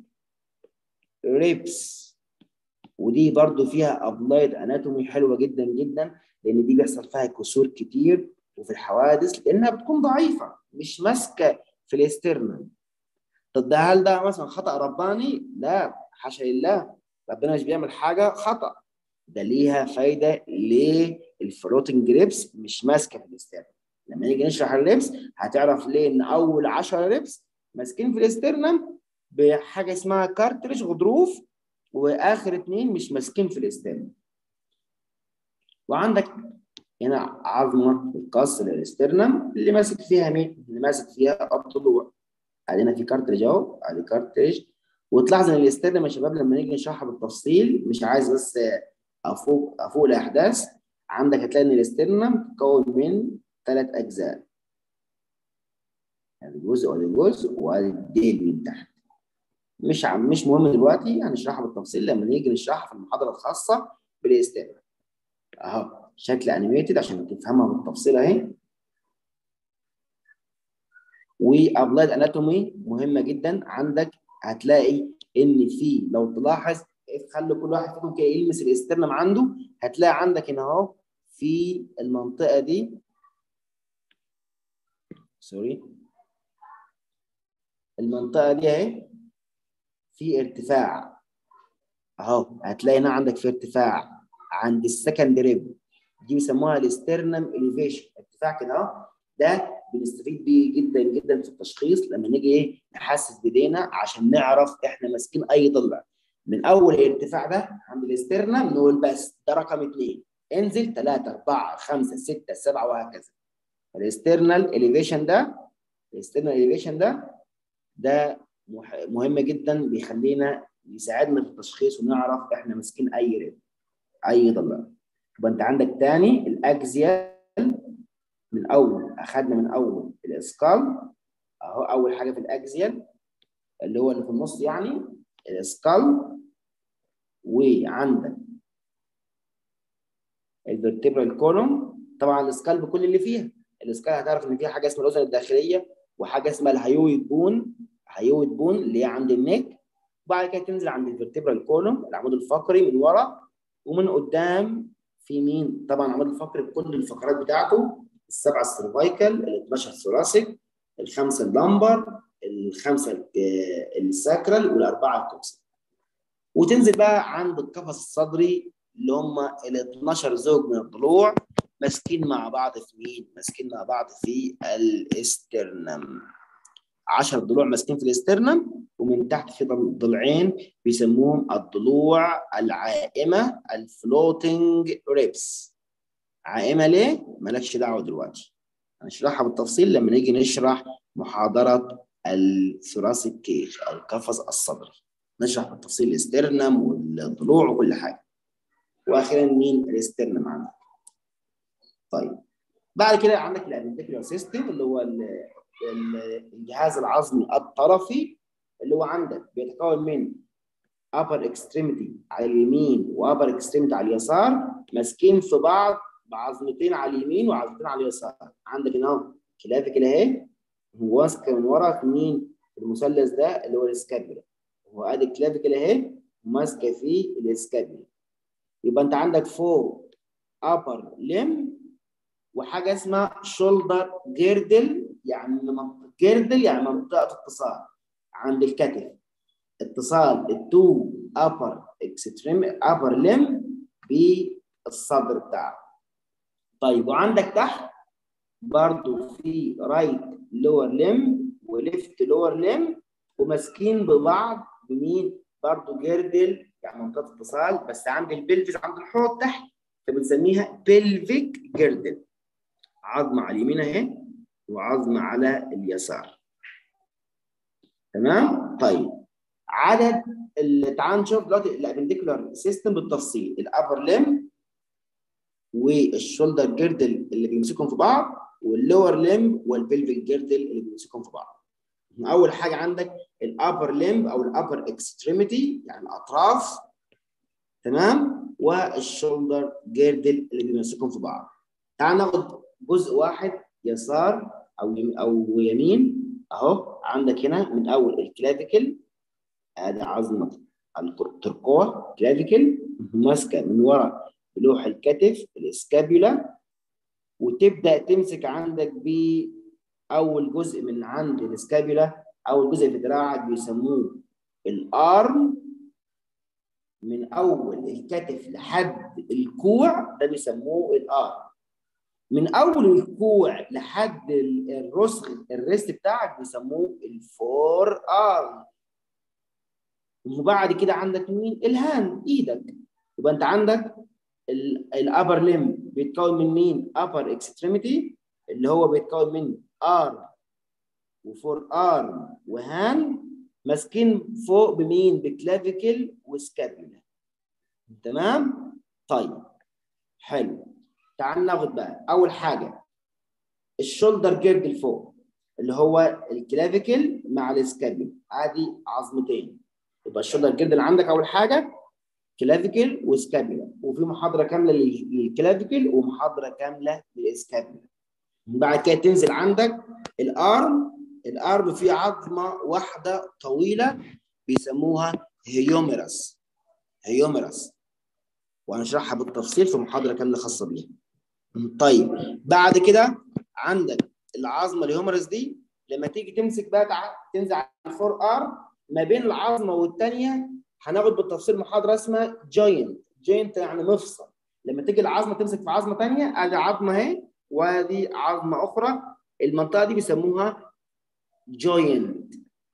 ريبس ودي برضو فيها ابلايد اناتومي حلوه جدا جدا لان دي بيحصل فيها كسور كتير وفي الحوادث لانها بتكون ضعيفه مش ماسكه في الاسترنم طب ده هل ده مثلا خطا رباني؟ لا حاشا لله ربنا مش بيعمل حاجه خطا ده ليها فايده للفلوتنج جريبس مش ماسكه في الاسترنم لما نيجي نشرح الريبس هتعرف ليه ان اول 10 ريبس ماسكين في الاسترنم بحاجه اسمها كارتريج غضروف واخر اثنين مش ماسكين في الاسترنم وعندك هنا عظمه القص للاسترنم اللي ماسك فيها مين؟ اللي ماسك فيها الضلوع عندنا في كارتريج اهو ادي كارتريج وتلاحظ ان الاسترنم يا شباب لما نيجي نشرحها بالتفصيل مش عايز بس افوق افوق الاحداث عندك هتلاقي ان الاسترنم تكون من ثلاث اجزاء يعني جزء وادي جزء وادي الديل من تحت مش عم مش مهم دلوقتي هنشرحها بالتفصيل لما نيجي نشرحها في المحاضره الخاصه بالاسترنم اهو شكل انيميتد عشان تفهمها بالتفصيل اهي وابلايد اناتومي مهمه جدا عندك هتلاقي ان في لو تلاحظ خلي كل واحد فيكم كده يلمس الاسترنم عنده هتلاقي عندك هنا اهو في المنطقه دي سوري المنطقه دي اهي في ارتفاع اهو هتلاقي هنا عندك في ارتفاع عند السكند ريب دي بيسموها الاسترنم اليفيشن ارتفاع كده اهو ده بنستفيد بيه جدا جدا في التشخيص لما نيجي ايه نحسس بايدينا عشان نعرف احنا ماسكين اي ضلع من اول الارتفاع ده عند الاسترنم نقول بس ده رقم اثنين انزل ثلاثة أربعة خمسة ستة سبعة وهكذا الاسترنال اليفيشن ده الاسترنال اليفيشن ده ده مهم جدا بيخلينا يساعدنا في التشخيص ونعرف احنا ماسكين اي ريب اي ضلع يبقى انت عندك تاني الاكزيال من اول اخذنا من اول الاسكال اهو اول حاجه في الاكزيال اللي هو اللي في النص يعني الاسكال وعندك الفرتبرال كولوم طبعا الاسكال بكل اللي فيها الاسكال هتعرف ان فيها حاجه اسمها الاذن الداخليه وحاجه اسمها الهيويد بون هيويد بون اللي هي عند النك وبعد كده تنزل عند الفرتبرال كولوم العمود الفقري من ورا ومن قدام في مين طبعا العمود الفقري بكل الفقرات بتاعته السبعه السيرفايكال ال 12 ثوراسيك الخمسه اللمبر الخمسه الساكرال والاربعه الكوكسي وتنزل بقى عند القفص الصدري اللي هم ال 12 زوج من الضلوع ماسكين مع بعض في مين؟ ماسكين مع بعض في الاسترنم 10 ضلوع ماسكين في الاسترنم ومن تحت في ضلعين بيسموهم الضلوع العائمه الفلوتنج ريبس عائمه ليه؟ مالكش دعوه دلوقتي هنشرحها بالتفصيل لما نيجي نشرح محاضره الثوراسيك كيج او القفص الصدري نشرح بالتفصيل الاسترنم والضلوع وكل حاجه واخيرا مين الاسترنم عندك طيب بعد كده عندك الابنتيكولار سيستم اللي هو الجهاز العظمي الطرفي اللي هو عندك بيتكون من upper extremity على اليمين و upper extremity على اليسار ماسكين في بعض بعظمتين على اليمين وعظمتين على اليسار عندك هنا اهو كلافيكل اهي ماسكه من ورا في مين؟ في المثلث ده اللي هو الاسكابيولا هو ادي الكلافيكل اهي ماسكه في الاسكابيولا يبقى انت عندك فوق upper limb وحاجه اسمها شولدر جيردل يعني منطقه جيردل يعني منطقه اتصال عند الكتف اتصال التو upper extreme upper limb بالصدر بتاعه طيب وعندك تحت برضو في رايت لور ليم وليفت لور ليم وماسكين ببعض بمين؟ برضو جيردل يعني منطقه اتصال بس عند البلفز عند الحوض تحت فبنسميها بلفيك جيردل عظمه على اليمين اهي وعظمه على اليسار تمام؟ طيب عدد تعال نشوف دلوقتي الابنديكولار سيستم بالتفصيل الابر ليم والشولدر جيردل اللي بيمسكهم في بعض واللور ليم والبلفيك جيردل اللي بيمسكهم في بعض. اول حاجه عندك الابر ليم او الابر اكستريميتي يعني الاطراف تمام والشولدر جيردل اللي بيمسكهم في بعض. تعال ناخد جزء واحد يسار او او يمين اهو عندك هنا من اول الكلافيكل ادي عظمه الترقوه كلافيكل ماسكه من ورا بلوح الكتف الاسكابيولا وتبدا تمسك عندك باول جزء من عند الاسكابيولا اول جزء في دراعك بيسموه الارم من اول الكتف لحد الكوع ده بيسموه الارم من اول الكوع لحد الرسغ الريست بتاعك بيسموه الفور ارم وبعد كده عندك مين الهاند ايدك يبقى انت عندك الابر ليم بيتكون من مين upper extremity اللي هو بيتكون من ارم وفور ارم وهاند ماسكين فوق بمين بكلافيكل وسكابيولا تمام طيب حلو تعال ناخد بقى اول حاجه الشولدر جيردل فوق اللي هو الكلافيكل مع السكابيولا ادي عظمتين يبقى الشولدر جيردل عندك اول حاجه كلافيكل وسكابيولا وفي محاضره كامله للكلافيكل ومحاضره كامله للسكابيولا بعد كده تنزل عندك الارم الارم فيه عظمه واحده طويله بيسموها هيوميرس هيوميرس وهنشرحها بالتفصيل في محاضره كامله خاصه بيها طيب بعد كده عندك العظمه الهيوميرس دي لما تيجي تمسك بقى تنزل على الفور ارم ما بين العظمه والثانيه هناخد بالتفصيل محاضره اسمها جوينت جوينت يعني مفصل لما تيجي العظمه تمسك في عظمه ثانيه ادي عظمه اهي وادي عظمه اخرى المنطقه دي بيسموها جوينت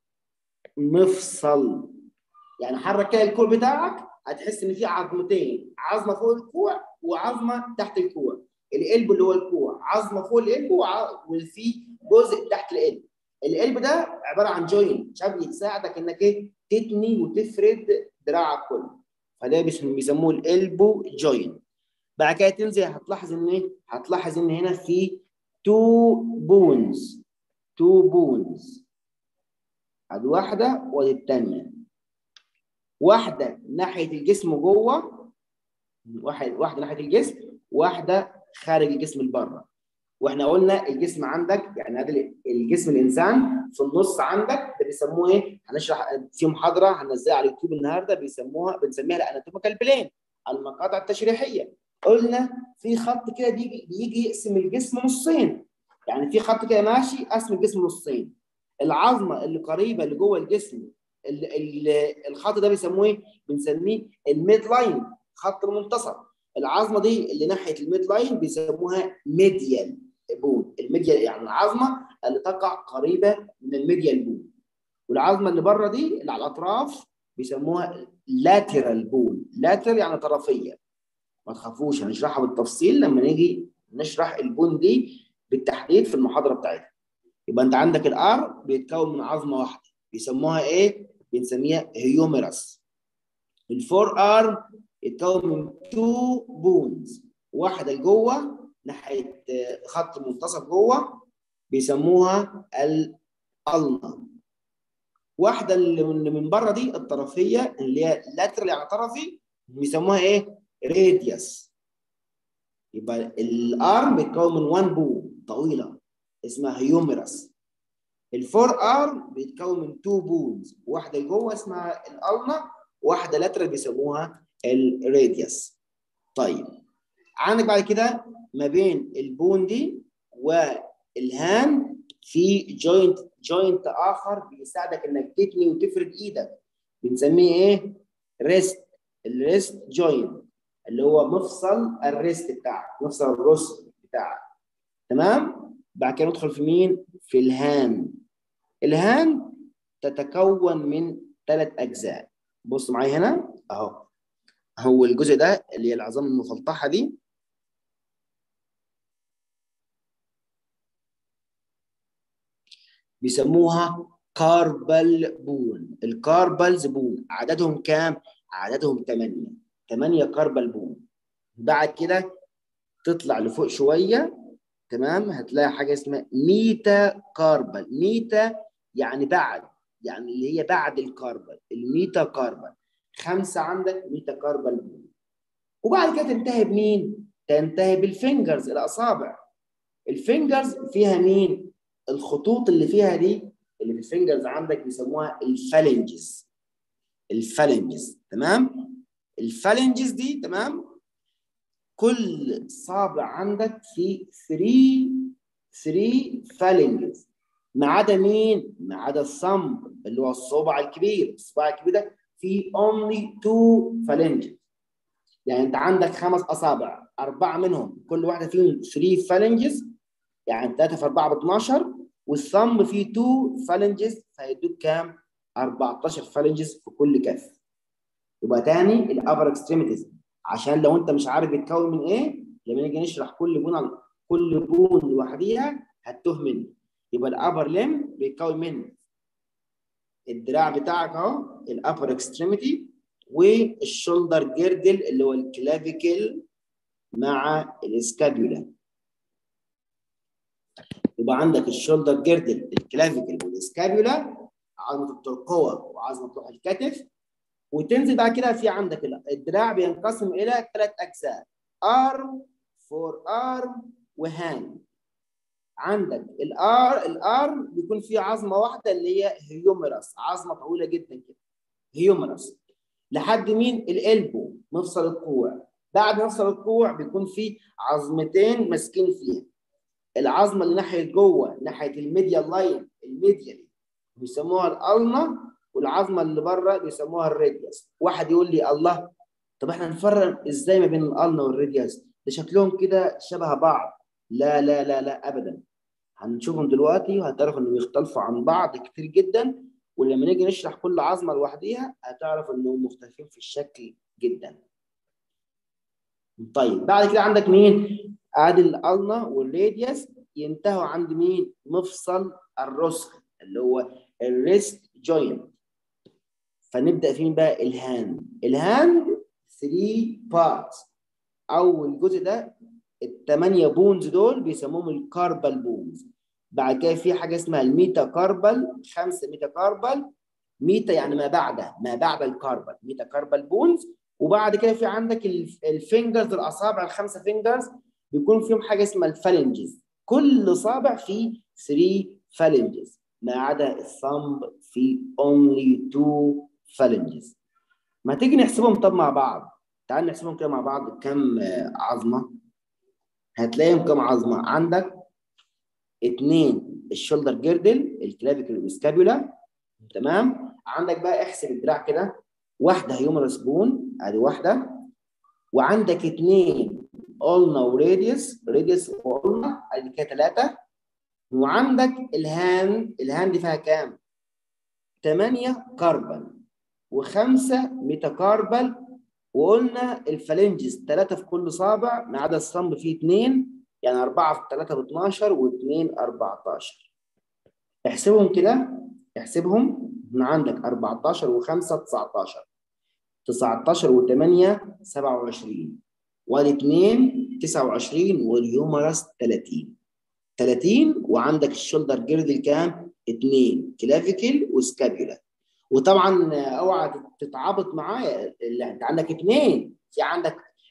مفصل يعني حرك كده الكوع بتاعك هتحس ان في عظمتين عظمه فوق الكوع وعظمه تحت الكوع القلب اللي هو الكوع عظمه فوق القلب وفي جزء تحت القلب القلب ده عباره عن جوينت عشان يساعدك انك ايه تتني وتفرد دراعك كله فده بيسموه الالبو جوينت بعد كده تنزل هتلاحظ ان ايه هتلاحظ ان هنا في تو بونز تو بونز ادي واحده ودي الثانيه واحده ناحيه الجسم جوه واحد واحده ناحيه الجسم واحده خارج الجسم لبره واحنا قلنا الجسم عندك يعني هذا الجسم الانسان في النص عندك ده بيسموه ايه؟ هنشرح في محاضره هننزلها على اليوتيوب النهارده بيسموها بنسميها الاناتوميكال بلين المقاطع التشريحيه قلنا في خط كده بيجي بيجي يقسم الجسم نصين يعني في خط كده ماشي قسم الجسم نصين العظمه اللي قريبه اللي جوه الجسم ال ال الخط ده بيسموه ايه؟ بنسميه الميد لاين خط المنتصف العظمه دي اللي ناحيه الميد لاين بيسموها ميديال بون الميديال يعني العظمه اللي تقع قريبه من الميديال بون والعظمه اللي بره دي اللي على الاطراف بيسموها لاترال بون لاترال يعني طرفيه ما تخافوش هنشرحها بالتفصيل لما نيجي نشرح البون دي بالتحديد في المحاضره بتاعتها يبقى انت عندك الار بيتكون من عظمه واحده بيسموها ايه بنسميها هيوميرس الفور ارم يتكون من تو بونز واحده لجوه ناحيه خط منتصف جوه بيسموها الالنا واحده اللي من بره دي الطرفيه اللي هي لاترال يعني طرفي بيسموها ايه راديوس يبقى الارم بيتكون من 1 بون طويله اسمها هيوميرس الفور ارم بيتكون من 2 بونز واحده جوه اسمها الالنا واحده لاترال بيسموها الراديوس طيب عندك بعد كده ما بين البون دي والهاند في جوينت جوينت اخر بيساعدك انك تتني وتفرد ايدك بنسميه ايه؟ ريست الريست جوينت اللي هو مفصل الريست بتاعك مفصل الرست بتاعك تمام؟ بعد كده ندخل في مين؟ في الهاند الهاند تتكون من ثلاث اجزاء بص معايا هنا اهو هو الجزء ده اللي هي العظام المفلطحه دي بيسموها كاربل بون الكاربلز بون عددهم كام عددهم 8 8 كاربل بون بعد كده تطلع لفوق شويه تمام هتلاقي حاجه اسمها ميتا كاربل ميتا يعني بعد يعني اللي هي بعد الكاربل الميتا كاربل خمسه عندك ميتا كاربل بون وبعد كده تنتهي بمين تنتهي بالفينجرز الاصابع الفينجرز فيها مين الخطوط اللي فيها دي اللي في الفينجرز عندك بيسموها الفالنجز الفالنجز تمام الفالنجز دي تمام كل صابع عندك في 3 3 فالنجز ما عدا مين؟ ما عدا الصمب اللي هو الصبع الكبير، الصباع الكبير ده فيه only two phalanges. يعني انت عندك خمس اصابع، اربعه منهم كل واحده فيهم 3 phalanges يعني 3 في 4 ب 12 والصمب فيه 2 phalanges فهيدوك كام؟ 14 phalanges في كل كف. يبقى تاني الابر اكستريميتيز عشان لو انت مش عارف بيتكون من ايه لما نيجي نشرح كل بون كل بون لوحديها هتتوه مني يبقى الابر ليم بيتكون من الدراع بتاعك اهو الابر اكستريميتي والشولدر جيردل اللي هو الكلافيكل مع الاسكابيولا يبقى عندك الشولدر جيردل الكلافيكل والاسكابيولا عظمه الترقوه وعظمه لوح الكتف وتنزل بعد كده في عندك الدراع بينقسم الى ثلاث اجزاء ارم فور ارم وهاند عندك الار الارم بيكون فيه عظمه واحده اللي هي هيوميرس عظمه طويله جدا كده هيوميرس لحد مين الالبو مفصل الكوع بعد مفصل الكوع بيكون فيه عظمتين ماسكين فيها العظمه اللي ناحيه جوه ناحيه الميديال لاين الميديالي بيسموها الالنا والعظمه اللي بره بيسموها الراديوس واحد يقول لي الله طب احنا نفرق ازاي ما بين الالنا والراديوس ده شكلهم كده شبه بعض لا لا لا لا ابدا هنشوفهم دلوقتي وهتعرف انهم يختلفوا عن بعض كتير جدا ولما نيجي نشرح كل عظمه لوحديها هتعرف انهم مختلفين في الشكل جدا طيب بعد كده عندك مين ادي الالنا والراديوس ينتهوا عند مين مفصل الرسغ اللي هو الريست جوينت فنبدا فين بقى الهاند الهاند 3 بارتس اول جزء ده الثمانيه بونز دول بيسموهم الكاربال بونز بعد كده في حاجه اسمها الميتا كاربال خمسه ميتا كاربال ميتا يعني ما بعد ما بعد الكاربال ميتا كاربال بونز وبعد كده في عندك الفينجرز الاصابع الخمسه فينجرز بيكون فيهم حاجه اسمها الفالنجز كل صابع فيه 3 فالنجز ما عدا الثumb فيه only 2 فالنجز ما تيجي نحسبهم طب مع بعض تعال نحسبهم كده مع بعض كم عظمه هتلاقيهم كم عظمه عندك اثنين الشولدر جيردل الكلافيكل والسكابولا تمام عندك بقى احسب الدراع كده واحده هيومرس بون ادي واحده وعندك اثنين اولنا وراديوس راديوس واولنا ادي كده ثلاثه وعندك الهاند الهاند فيها كام؟ 8 كربون وخمسه ميتاكاربل وقلنا الفالنجز ثلاثه في كل صابع ما عدا الصنب فيه اثنين يعني 4 في 3 ب 12 و2 14 احسبهم كده احسبهم من عندك 14 و5 19 19 و8 27 وال2 29 والهيومرس 30 30 وعندك الشولدر جيردل كام؟ 2 كلافيكل وسكابيولا وطبعا اوعى تتعابط معايا اللي انت عندك اثنين في عندك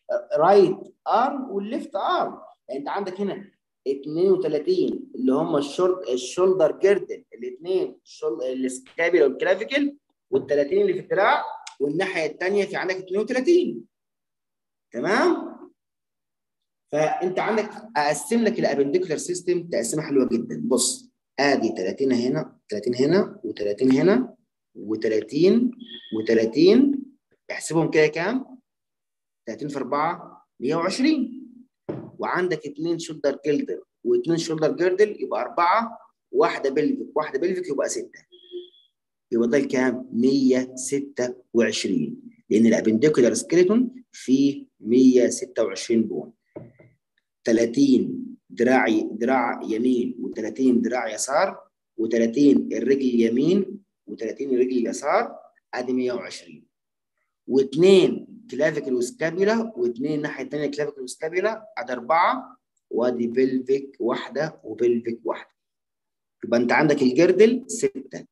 رايت ارم والليفت ارم يعني انت عندك هنا 32 اللي هم الشولد الشولدر جيردل الاثنين السكابيلا والكلافيكل وال 30 اللي في الدراع والناحيه الثانيه في عندك 32 تمام فانت عندك اقسم لك الابنديكولار سيستم تقسيمه حلوه جدا بص ادي 30 هنا 30 هنا و30 هنا و30 و30 احسبهم كده كام 30 في 4 120 وعندك اثنين شولدر جلدر واثنين شولدر جيردل يبقى اربعه واحده بلفيك واحده بلفيك يبقى سته يبقى ده كام 126 لان الابنديكولار سكيلتون فيه 126 بون 30 دراع دراع يمين و30 دراع يسار و30 الرجل اليمين و30 الرجل اليسار ادي 120 واثنين كلافيكل وسكابيلا واثنين الناحيه الثانيه كلافيكل وسكابيلا ادي اربعه وادي بلفيك واحده وبلفيك واحده يبقى انت عندك الجردل سته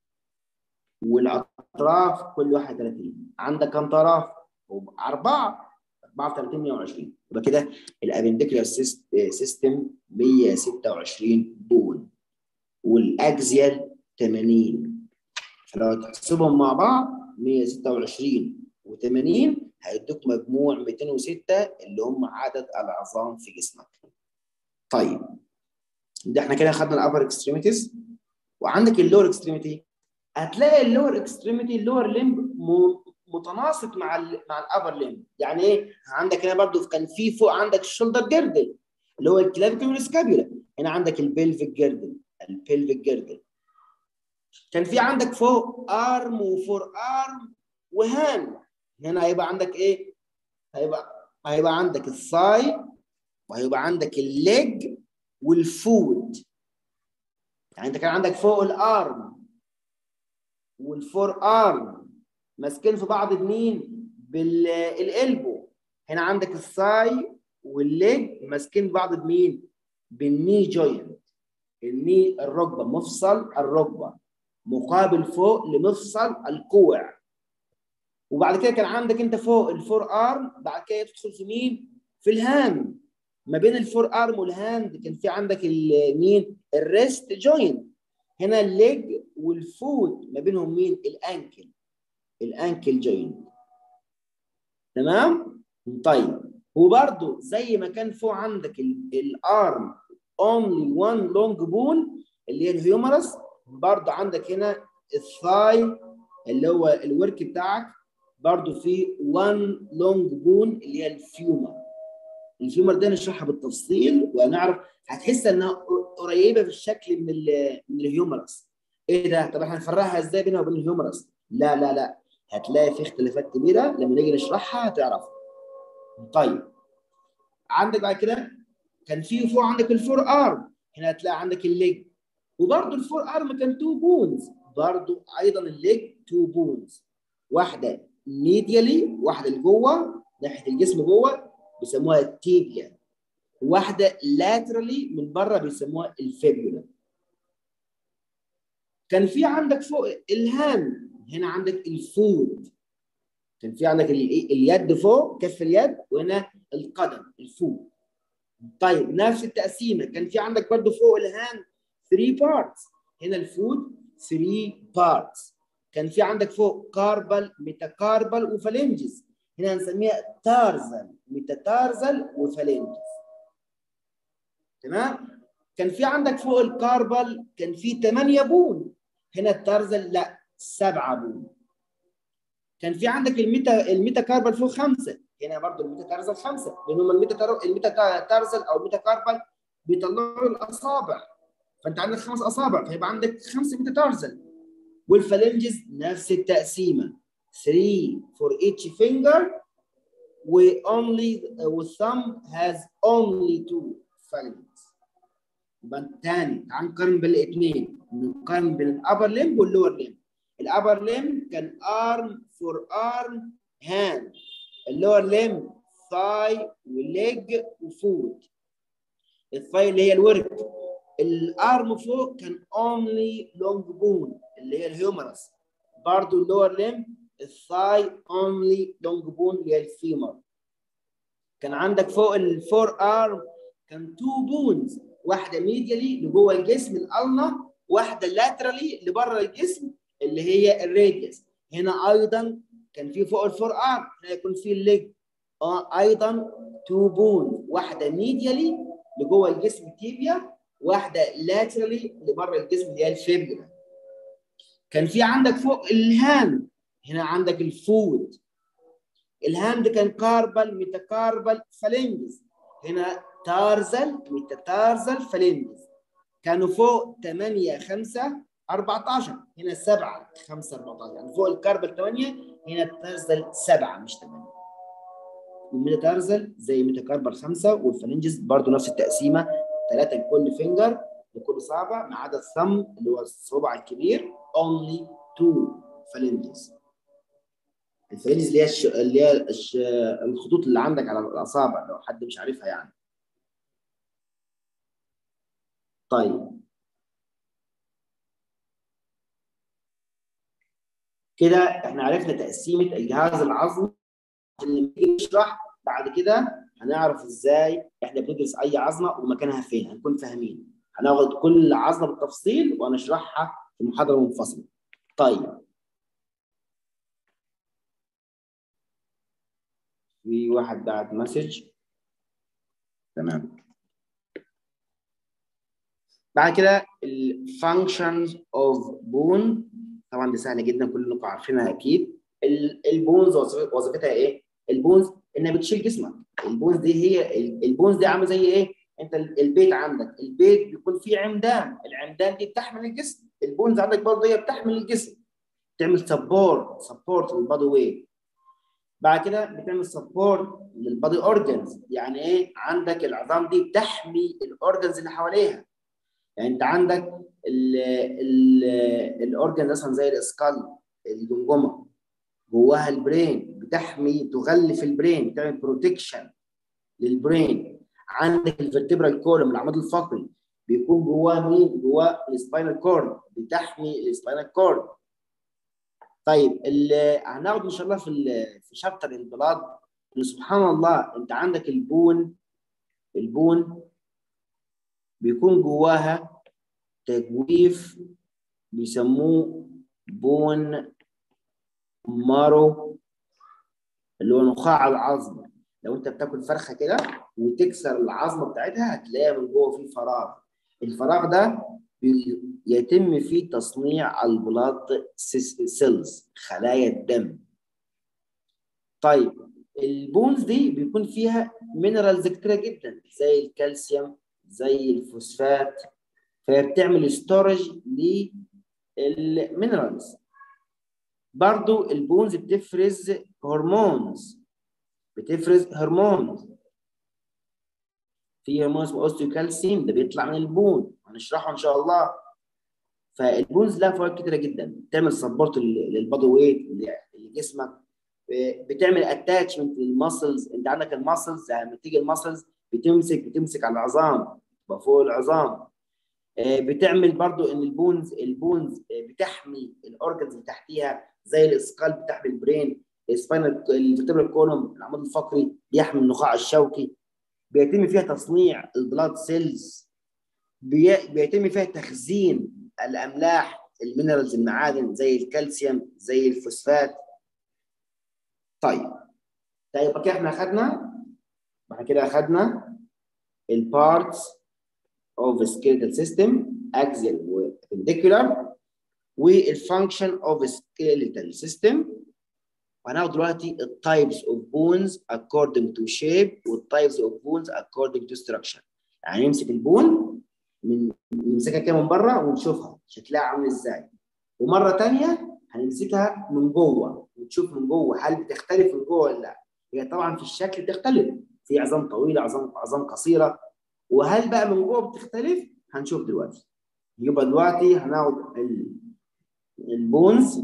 والاطراف كل واحد 30 عندك كم طرف؟ اربعه 4 في 30 120 يبقى كده الابنديكولار سيستم 126 بون والاكزيال 80 فلو تحسبهم مع بعض 126 و80 هيدوك مجموع 206 اللي هم عدد العظام في جسمك. طيب ده احنا كده خدنا الابر اكستريميتيز وعندك اللور اكستريميتي هتلاقي اللور اكستريميتي اللور ليمب متناسق مع ال مع الابر ليمب يعني ايه عندك هنا برضو كان في فوق عندك الشولدر جيردل اللي هو الكلافيكل والسكابيولا هنا عندك البلفيك جيردل البلفيك جيردل كان في عندك فوق ارم وفور ارم وهاند هنا هيبقى عندك ايه هيبقى هيبقى عندك الثاي وهيبقى عندك الليج والفود يعني انت كان عندك فوق الارم والفور ارم ماسكين في بعض بمين بالالبو هنا عندك الثاي والليج ماسكين بعض بمين بالني جوينت الني الركبه مفصل الركبه مقابل فوق لمفصل الكوع وبعد كده كان عندك انت فوق الفور ارم بعد كده تدخل في مين في الهاند ما بين الفور ارم والهاند كان في عندك مين الريست جوينت هنا الليج والفوت ما بينهم مين الانكل الانكل جوينت تمام طيب وبرده زي ما كان فوق عندك الارم only one long bone اللي هي الهيومرس برضه عندك هنا الثاي اللي هو الورك بتاعك برضه في one long bone اللي هي الفيومر الفيومر ده نشرحها بالتفصيل ونعرف هتحس انها قريبه في الشكل من ال من الهيومرس ايه ده طب احنا هنفرقها ازاي بينها وبين الهيومرس لا لا لا هتلاقي في اختلافات كبيره لما نيجي نشرحها هتعرف طيب عندك بعد كده كان في فوق عندك الفور ارم هنا هتلاقي عندك الليج وبرده الفور ارم كان تو بونز برده ايضا الليج تو بونز واحده ميديالي واحده لجوه ناحيه الجسم جوه بيسموها التيبيا واحده لاترالي من بره بيسموها الفيبيولا كان في عندك فوق الهاند هنا عندك الفود كان في عندك اليد فوق كف اليد وهنا القدم الفود طيب نفس التقسيمه كان في عندك برضو فوق الهاند 3 بارتس هنا الفود 3 بارتس كان في عندك فوق كاربل ميتاكاربل وفالنجز هنا هنسميها تارزل ميتاتارزل وفالنجز تمام كان في عندك فوق الكاربل كان في 8 بون هنا التارزل لا 7 بون كان في عندك الميتا الميتا كاربل فوق خمسه هنا برضه الميتا تارزل خمسه لان هم الميتا تار... الميتا تارزل او الميتا كاربل بيطلعوا الاصابع فانت عندك خمس اصابع فيبقى عندك خمسه ميتا تارزل والفالنجز نفس التقسيمه 3 for each finger و only والثumb has only two phalanges يبقى تاني تعال نقارن بين الاثنين نقارن بين الابر ليمب واللور ليمب الابر ليمب كان arm for arm hand اللور ليمب thigh وليج وفوت الثاي اللي هي الورك الارم فوق كان only long bone اللي هي الهيومرس برضه اللور ليمب الثاي only long bone اللي هي الفيمر كان عندك فوق الفور ارم كان تو بونز واحده ميديالي لجوه الجسم الالنا واحده لاترالي لبره الجسم اللي هي الراديوس هنا ايضا كان في فوق الفور ارم هنا يكون في الليج اه ايضا تو بون واحده ميديالي لجوه الجسم التيبيا واحده لاترالي لبره الجسم اللي هي الفيبولا كان في عندك فوق الهاند هنا عندك الفود الهاند كان كاربل ميتاكاربل فالنجز هنا تارزل ميتاتارزل فالنجز كانوا فوق 8 5 14 هنا 7 5 14 يعني فوق الكاربل 8 هنا التارزل 7 مش 8 والميتاتارزل زي ميتاكاربل 5 والفالنجز برضو نفس التقسيمه ثلاثه لكل فينجر لكل صابع ما عدا الثم اللي هو الصبع الكبير only two phalanges الفالنجز اللي هي الش... اللي هي الش... الخطوط اللي عندك على الاصابع لو حد مش عارفها يعني طيب كده احنا عرفنا تقسيمه الجهاز العظمي عشان لما نيجي نشرح بعد كده هنعرف ازاي احنا بندرس اي عظمه ومكانها فين هنكون فاهمين هناخد كل عظمه بالتفصيل وهنشرحها في محاضره منفصله طيب في واحد بعت مسج تمام بعد كده الفانكشنز اوف بون طبعا دي سهله جدا كلكم عارفينها اكيد البونز وظيفتها ايه؟ البونز انها بتشيل جسمك البونز دي هي البونز دي عامله زي ايه؟ انت البيت عندك البيت بيكون فيه عمدان العمدان دي بتحمل الجسم البونز عندك برضه هي بتحمل الجسم تعمل سبورت سبورت للبادي ويت بعد كده بتعمل سبورت للبادي اورجنز يعني ايه عندك العظام دي بتحمي الاورجنز اللي حواليها يعني انت عندك الاورجن مثلا زي الاسكال الجمجمه جواها البرين بتحمي تغلف البرين بتعمل بروتكشن للبرين عندك الفرتبرال كولوم العمود الفقري بيكون جواه مين؟ جواه السباينال كورد بتحمي السباينال كورد طيب هناخد ان شاء الله في في شابتر البلاد ان سبحان الله انت عندك البون البون بيكون جواها تجويف بيسموه بون مارو اللي هو نخاع العظم لو انت بتاكل فرخه كده وتكسر العظمه بتاعتها هتلاقيها من جوه في فراغ الفراغ ده يتم فيه تصنيع البلاد سيلز خلايا الدم طيب البونز دي بيكون فيها مينرالز كتيره جدا زي الكالسيوم زي الفوسفات فهي بتعمل ستورج للمينرالز برضو البونز بتفرز هرمونز بتفرز هرمونز في هرمون اسمه اوستيوكالسيوم ده بيطلع من البون هنشرحه ان شاء الله فالبونز لها فوائد كتيره جدا بتعمل سبورت للبادي ويت لجسمك بتعمل اتاتشمنت للماسلز انت عندك الماسلز لما تيجي الماسلز بتمسك بتمسك على العظام تبقى فوق العظام بتعمل برضو ان البونز البونز بتحمي الاورجنز اللي تحتيها زي الاسكال بتحمي البرين السباينال الفيرتبرال كولوم العمود الفقري بيحمي النخاع الشوكي بيتم فيها تصنيع البلاد سيلز بيتم فيها تخزين الاملاح المينرالز المعادن زي الكالسيوم زي الفوسفات طيب طيب كده احنا اخدنا بعد كده اخدنا البارتس اوف skeletal system axial و perpendicular والفانكشن اوف skeletal system وهناخد دلوقتي التايبس اوف بونز according to shape والتايبس اوف بونز according to structure يعني نمسك البون من نمسكها كده من بره ونشوفها شكلها عامل ازاي ومره ثانيه هنمسكها من جوه ونشوف من جوه هل بتختلف من جوه ولا لا هي طبعا في الشكل بتختلف في عظام طويله عظام عظام قصيره وهل بقى من جوه بتختلف هنشوف دلوقتي يبقى دلوقتي هناخد البونز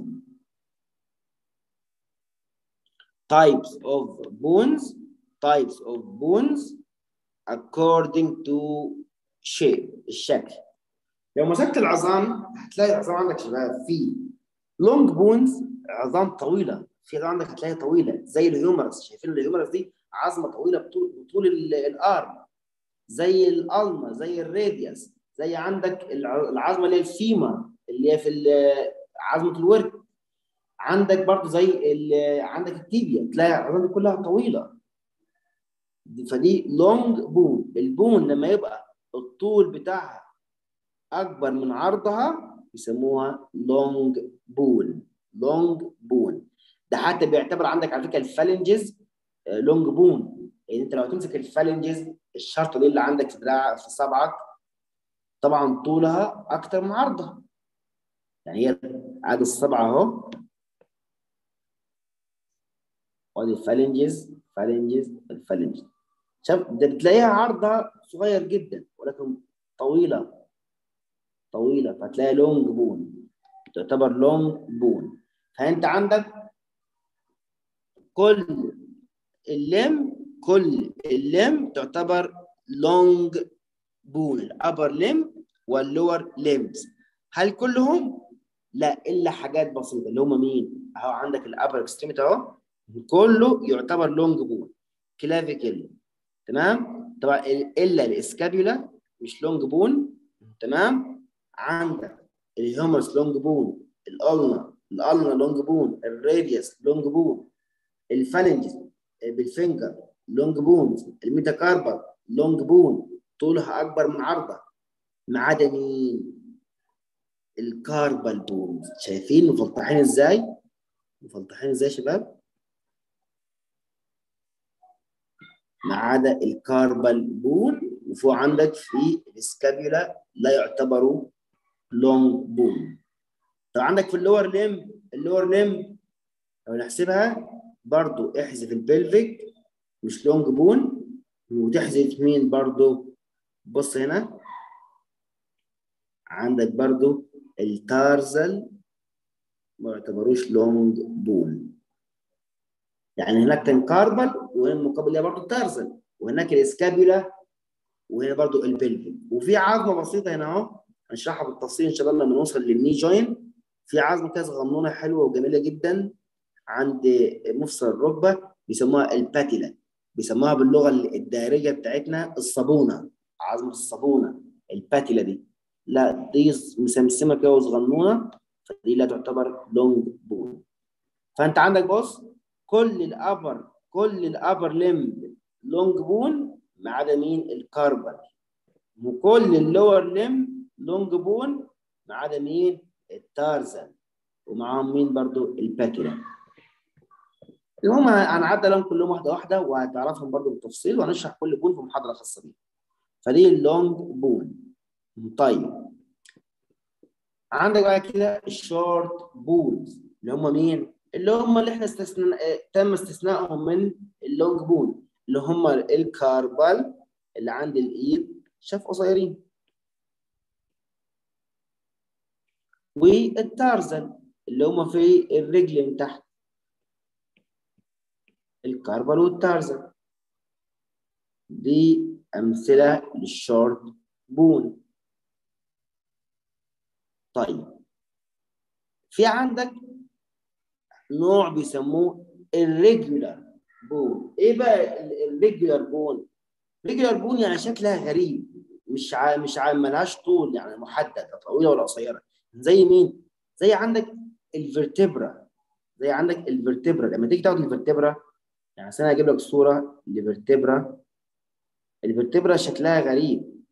types of bones types of bones according to shape الشكل لو مسكت العظام هتلاقي العظام عندك شباب في لونج بونز عظام طويله في عظام عندك هتلاقيها طويله زي الهيومرس شايفين الهيومرس دي عظمه طويله بطول, بطول الارم زي الالما زي الراديوس زي عندك العظمه اللي هي الفيما اللي هي في عظمه الورك عندك برضو زي عندك التيبيا تلاقي العظام دي كلها طويله فدي لونج بون البون لما يبقى الطول بتاعها اكبر من عرضها يسموها لونج بون لونج بون ده حتى بيعتبر عندك على فكره الفالنجز لونج بون يعني انت لو تمسك الفالنجز الشرطه دي اللي عندك في دراع في صبعك طبعا طولها اكتر من عرضها يعني هي عاد الصبع اهو وادي الفالنجز فالنجز الفالنجز شوف ده بتلاقيها عرضها صغير جدا ولكن طويله طويله فتلاقي لونج بون تعتبر لونج بون فانت عندك كل اللم كل اللم تعتبر لونج بون الابر لم واللور ليمز هل كلهم؟ لا الا حاجات بسيطه اللي هم مين؟ اهو عندك الابر اكستريميتي اهو كله يعتبر لونج بون كلافيكل تمام؟ طبعا الا الاسكابيولا مش لونج بون تمام؟ عندك الهيومرس لونج بون الالنا الالنا لونج بون الراديوس لونج بون الفالنجز بالفينجر لونج بونز الميتاكاربال لونج بون طولها اكبر من عرضها ما عدا مين؟ الكاربال بونز شايفين مفلطحين ازاي؟ مفلطحين ازاي يا شباب؟ ما عدا الكاربال بون وفوق عندك في السكابيولا لا يعتبروا لونج بون طب عندك في اللور ليم اللور ليم لو نحسبها برضو احذف البلفيك مش لونج بون وتحذف مين برضو بص هنا عندك برضو التارزل ما يعتبروش لونج بون يعني هناك كان كاربل وهنا المقابل ليها برضو التارزل وهناك الاسكابيولا وهنا برضو البلفيك وفي عظمه بسيطه هنا اهو هنشرحها بالتفصيل ان شاء الله لما نوصل للني جوين في عظمه كده صغنونه حلوه وجميله جدا عند مفصل الركبه بيسموها الباتيلا بيسموها باللغه الدارجه بتاعتنا الصابونه عظمه الصابونه الباتيلا دي لا دي مسمسمه كده وصغنونه فدي لا تعتبر لونج بون فانت عندك بص كل الابر كل الابر ليم لونج بون ما عدا مين الكاربل وكل اللور ليم لونج بون ما عدا مين التارزن ومعاهم مين برضو الباتيلا المهم هنعدي لهم كلهم واحده واحده وهتعرفهم برضو بالتفصيل وهنشرح كل بون في محاضره خاصه بيه فدي اللونج بون طيب عندك بقى كده الشورت بونز اللي هم مين؟ اللي هم اللي احنا استثناء تم استثنائهم من اللونج بون اللي هم الكاربال اللي عند الايد شاف قصيرين والتارزل اللي هم في الرجل من تحت الكاربال والتارزل دي امثله للشورت بون طيب في عندك نوع بيسموه الريجولار بون ايه بقى الريجولار بون ريجولار بون يعني شكلها غريب مش ع... مش ع... ملهاش طول يعني محدد لا طويله ولا قصيره زي مين زي عندك الفرتبرا زي عندك الفرتبرا لما تيجي تاخد الفرتبرا يعني انا هجيب لك صوره لفرتبرا الفرتبرا شكلها غريب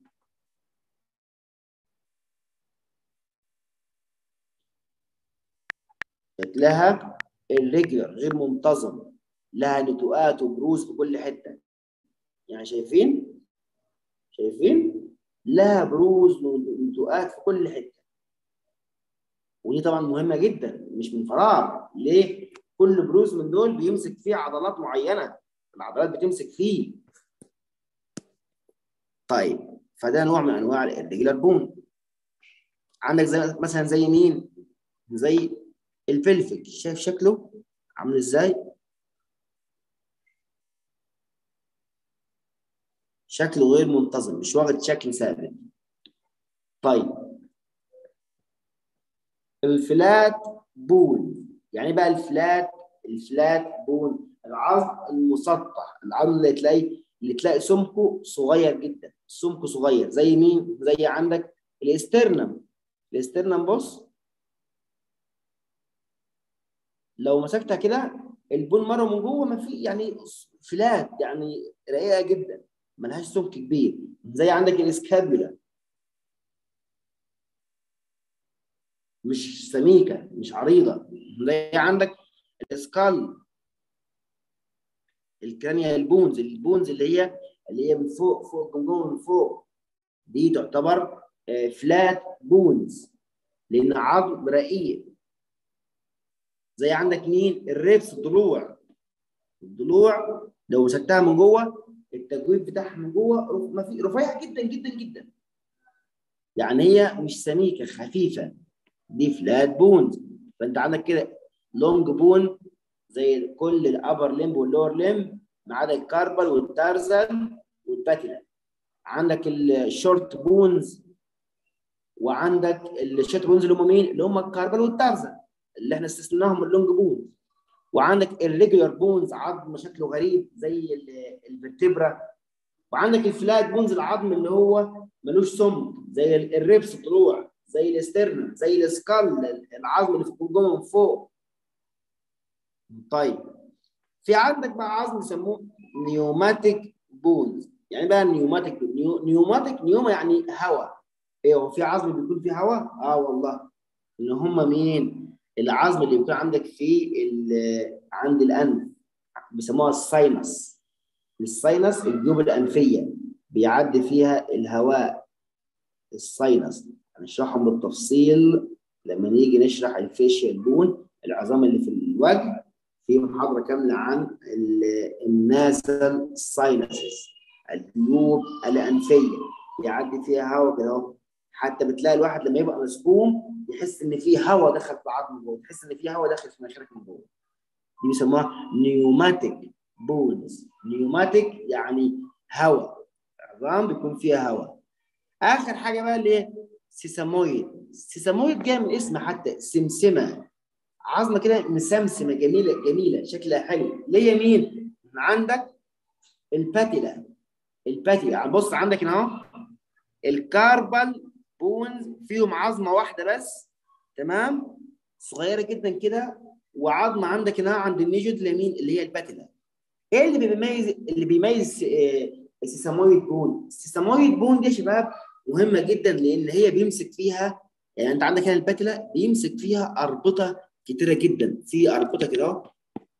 شكلها الريجولر غير منتظم لها نتوءات وبروز في كل حته يعني شايفين شايفين لها بروز ونتوءات في كل حته ودي طبعا مهمه جدا مش من فراغ ليه كل بروز من دول بيمسك فيه عضلات معينه العضلات بتمسك فيه طيب فده نوع من انواع الريجولار بون عندك زي مثلا زي مين زي البلفيك شايف شكله عامل ازاي شكله غير منتظم مش واخد شكل ثابت طيب الفلات بون يعني بقى الفلات الفلات بون العظم المسطح العظم اللي تلاقي اللي تلاقي سمكه صغير جدا سمكه صغير زي مين زي عندك الاسترنم الاسترنم بص لو مسكتها كده البون مره من جوه ما في يعني فلات يعني رقيقه جدا ملهاش سمك كبير زي عندك الاسكابولا مش سميكه مش عريضه زي عندك الاسكال الكرانيا البونز البونز اللي هي اللي هي من فوق فوق الجمجمه من فوق دي تعتبر فلات بونز لان عظم رقيق زي عندك مين الريبس الضلوع الضلوع لو مسكتها من جوه التجويف بتاعها من جوه ما في رفيع جدا جدا جدا يعني هي مش سميكه خفيفه دي فلات بونز فانت عندك كده لونج بون زي كل الابر ليمب واللور ليمب ما عدا الكاربال والتارزل والباتيلا عندك الشورت بونز وعندك الشورت بونز اللي هم مين؟ اللي هم الكاربال والتارزل اللي احنا استثناهم اللونج بونز وعندك الريجولار بونز عظم شكله غريب زي الفرتبرا وعندك الفلات بونز العظم اللي هو ملوش سمك زي الريبس الضلوع زي الاسترنم زي السكال العظم اللي في الجمجمه من فوق طيب في عندك بقى عظم يسموه نيوماتيك بونز يعني بقى نيوماتيك نيو نيوماتيك نيوما يعني هواء ايه هو في عظم بيكون فيه هواء اه والله اللي هم مين العظم اللي بيكون عندك في عند الانف بيسموها الساينس الساينس الجيوب الانفيه بيعدي فيها الهواء الساينس هنشرحهم بالتفصيل لما نيجي نشرح الفيشيال بون العظام اللي في الوجه في محاضره كامله عن الناسل ساينسز الجيوب الانفيه بيعدي فيها هواء كده اهو حتى بتلاقي الواحد لما يبقى مسكوم يحس ان في هواء دخل في عظمه جوه تحس ان في هواء داخل في مناخيرك من جوه دي بيسموها نيوماتيك بونز نيوماتيك يعني هواء عظام بيكون فيها هواء اخر حاجه بقى اللي هي سيسامويد سيسامويد جاي من اسم حتى سمسمه عظمه كده مسمسمه جميله جميله شكلها حلو اللي هي مين عندك الباتيلا الباتيلا يعني بص عندك هنا اهو الكاربال بونز فيهم عظمه واحده بس تمام صغيره جدا كده وعظمه عندك هنا عند النيجود اليمين اللي هي الباتيلا ايه اللي بيميز اللي بيميز السيسامويد بون السيسامويد بون دي يا شباب مهمه جدا لان هي بيمسك فيها يعني انت عندك هنا الباتيلا بيمسك فيها اربطه كتيره جدا في اربطه كده اهو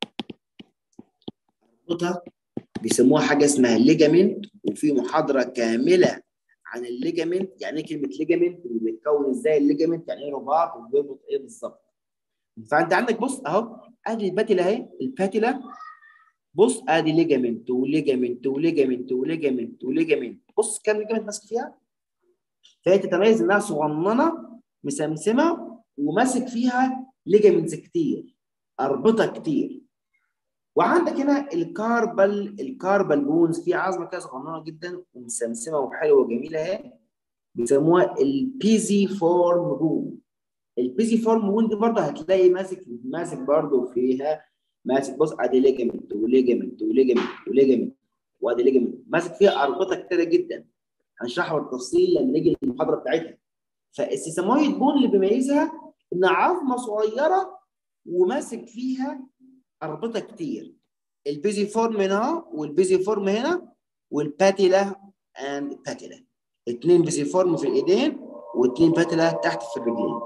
اربطه بيسموها حاجه اسمها ليجامنت وفي محاضره كامله عن الليجامنت يعني ايه كلمه ليجامنت وبيتكون ازاي الليجامنت يعني ايه رباط وبيربط ايه بالظبط فانت عندك بص اهو ادي الباتيلا اهي الباتيلا بص ادي ليجامنت وليجامنت وليجامنت وليجامنت وليجامنت بص كام ليجامنت ماسك فيها فهي تتميز انها صغننه مسمسمه وماسك فيها ليجامنتس كتير اربطه كتير وعندك هنا الكاربل الكاربل بونز في عظمه كده صغننه جدا ومسمسمه وحلوه وجميله اهي بيسموها البيزي فورم بون البيزي فورم بون دي برضه هتلاقي ماسك ماسك برضه فيها ماسك بص ادي ليجامنت وليجامنت وليجامنت وليجامنت وادي ليجامنت ماسك فيها اربطه كتيره جدا هنشرحها بالتفصيل لما نيجي للمحاضره بتاعتها فالسيسامويد بون اللي بيميزها ان عظمه صغيره وماسك فيها اربطه كتير البيزي فورم هنا والبيزي فورم هنا والباتيلا اند باتيلا اثنين بيزي فورم في الايدين واثنين باتيلا تحت في الرجلين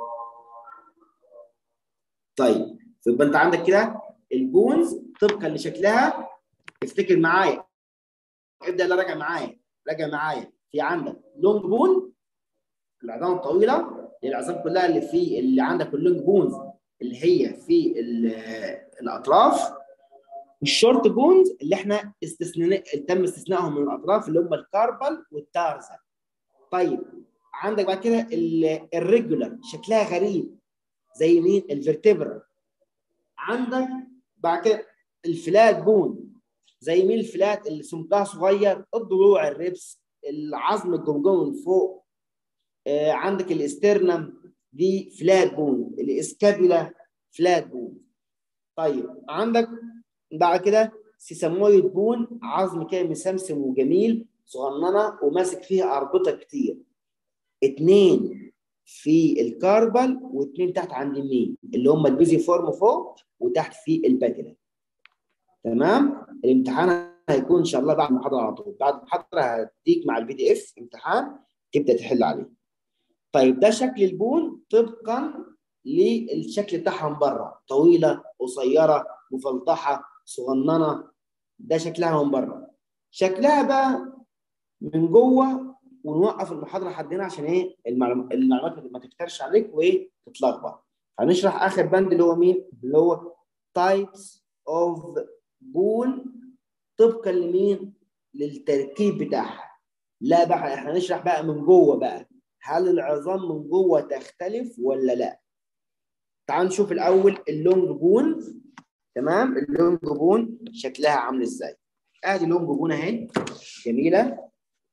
طيب فيبقى انت عندك كده البونز طبقا لشكلها افتكر معايا ابدا لا راجع معايا راجع معايا في عندك لونج بون العظام الطويله العظام كلها اللي في اللي عندك اللونج بونز اللي هي في الاطراف والشورت بونز اللي احنا استثناء تم استثنائهم من الاطراف اللي هم الكاربل والتارزل طيب عندك بعد كده الريجولار شكلها غريب زي مين الفرتبرا عندك بعد كده الفلات بون زي مين الفلات اللي سمكها صغير الضلوع الربس العظم الجمجمه من فوق آه عندك الاسترنم دي فلات بون الاسكابيلا فلات بون طيب عندك بعد كده سيسامويد بون عظم كده مسمسم وجميل صغننه وماسك فيها اربطه كتير اتنين في الكاربل واثنين تحت عند اليمين اللي هم البيزي فورم فوق وتحت في الباتلا تمام الامتحان هيكون ان شاء الله بعد المحاضره على طول بعد المحاضره هديك مع البي دي اف امتحان تبدا تحل عليه طيب ده شكل البون طبقا للشكل بتاعها من بره طويله قصيره مفلطحه صغننه ده شكلها من بره شكلها بقى من جوه ونوقف المحاضره لحد هنا عشان ايه المعلومات ما تكترش عليك وايه تتلخبط هنشرح اخر بند اللي هو مين اللي هو types of bone طبقا لمين للتركيب بتاعها لا بقى احنا هنشرح بقى من جوه بقى هل العظام من جوه تختلف ولا لا تعال نشوف الاول اللونج بون تمام اللونج بون شكلها عامل ازاي ادي لونج بون اهي جميله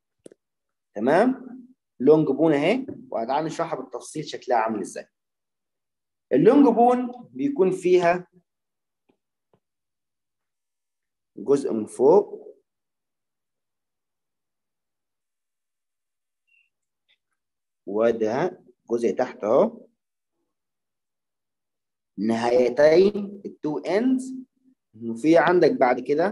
تمام لونج بون اهي وتعال نشرحها بالتفصيل شكلها عامل ازاي اللونج بون بيكون فيها جزء من فوق وده جزء تحت اهو نهايتين التو اندز وفي عندك بعد كده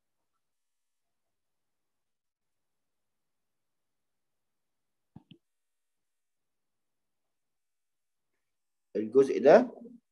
الجزء ده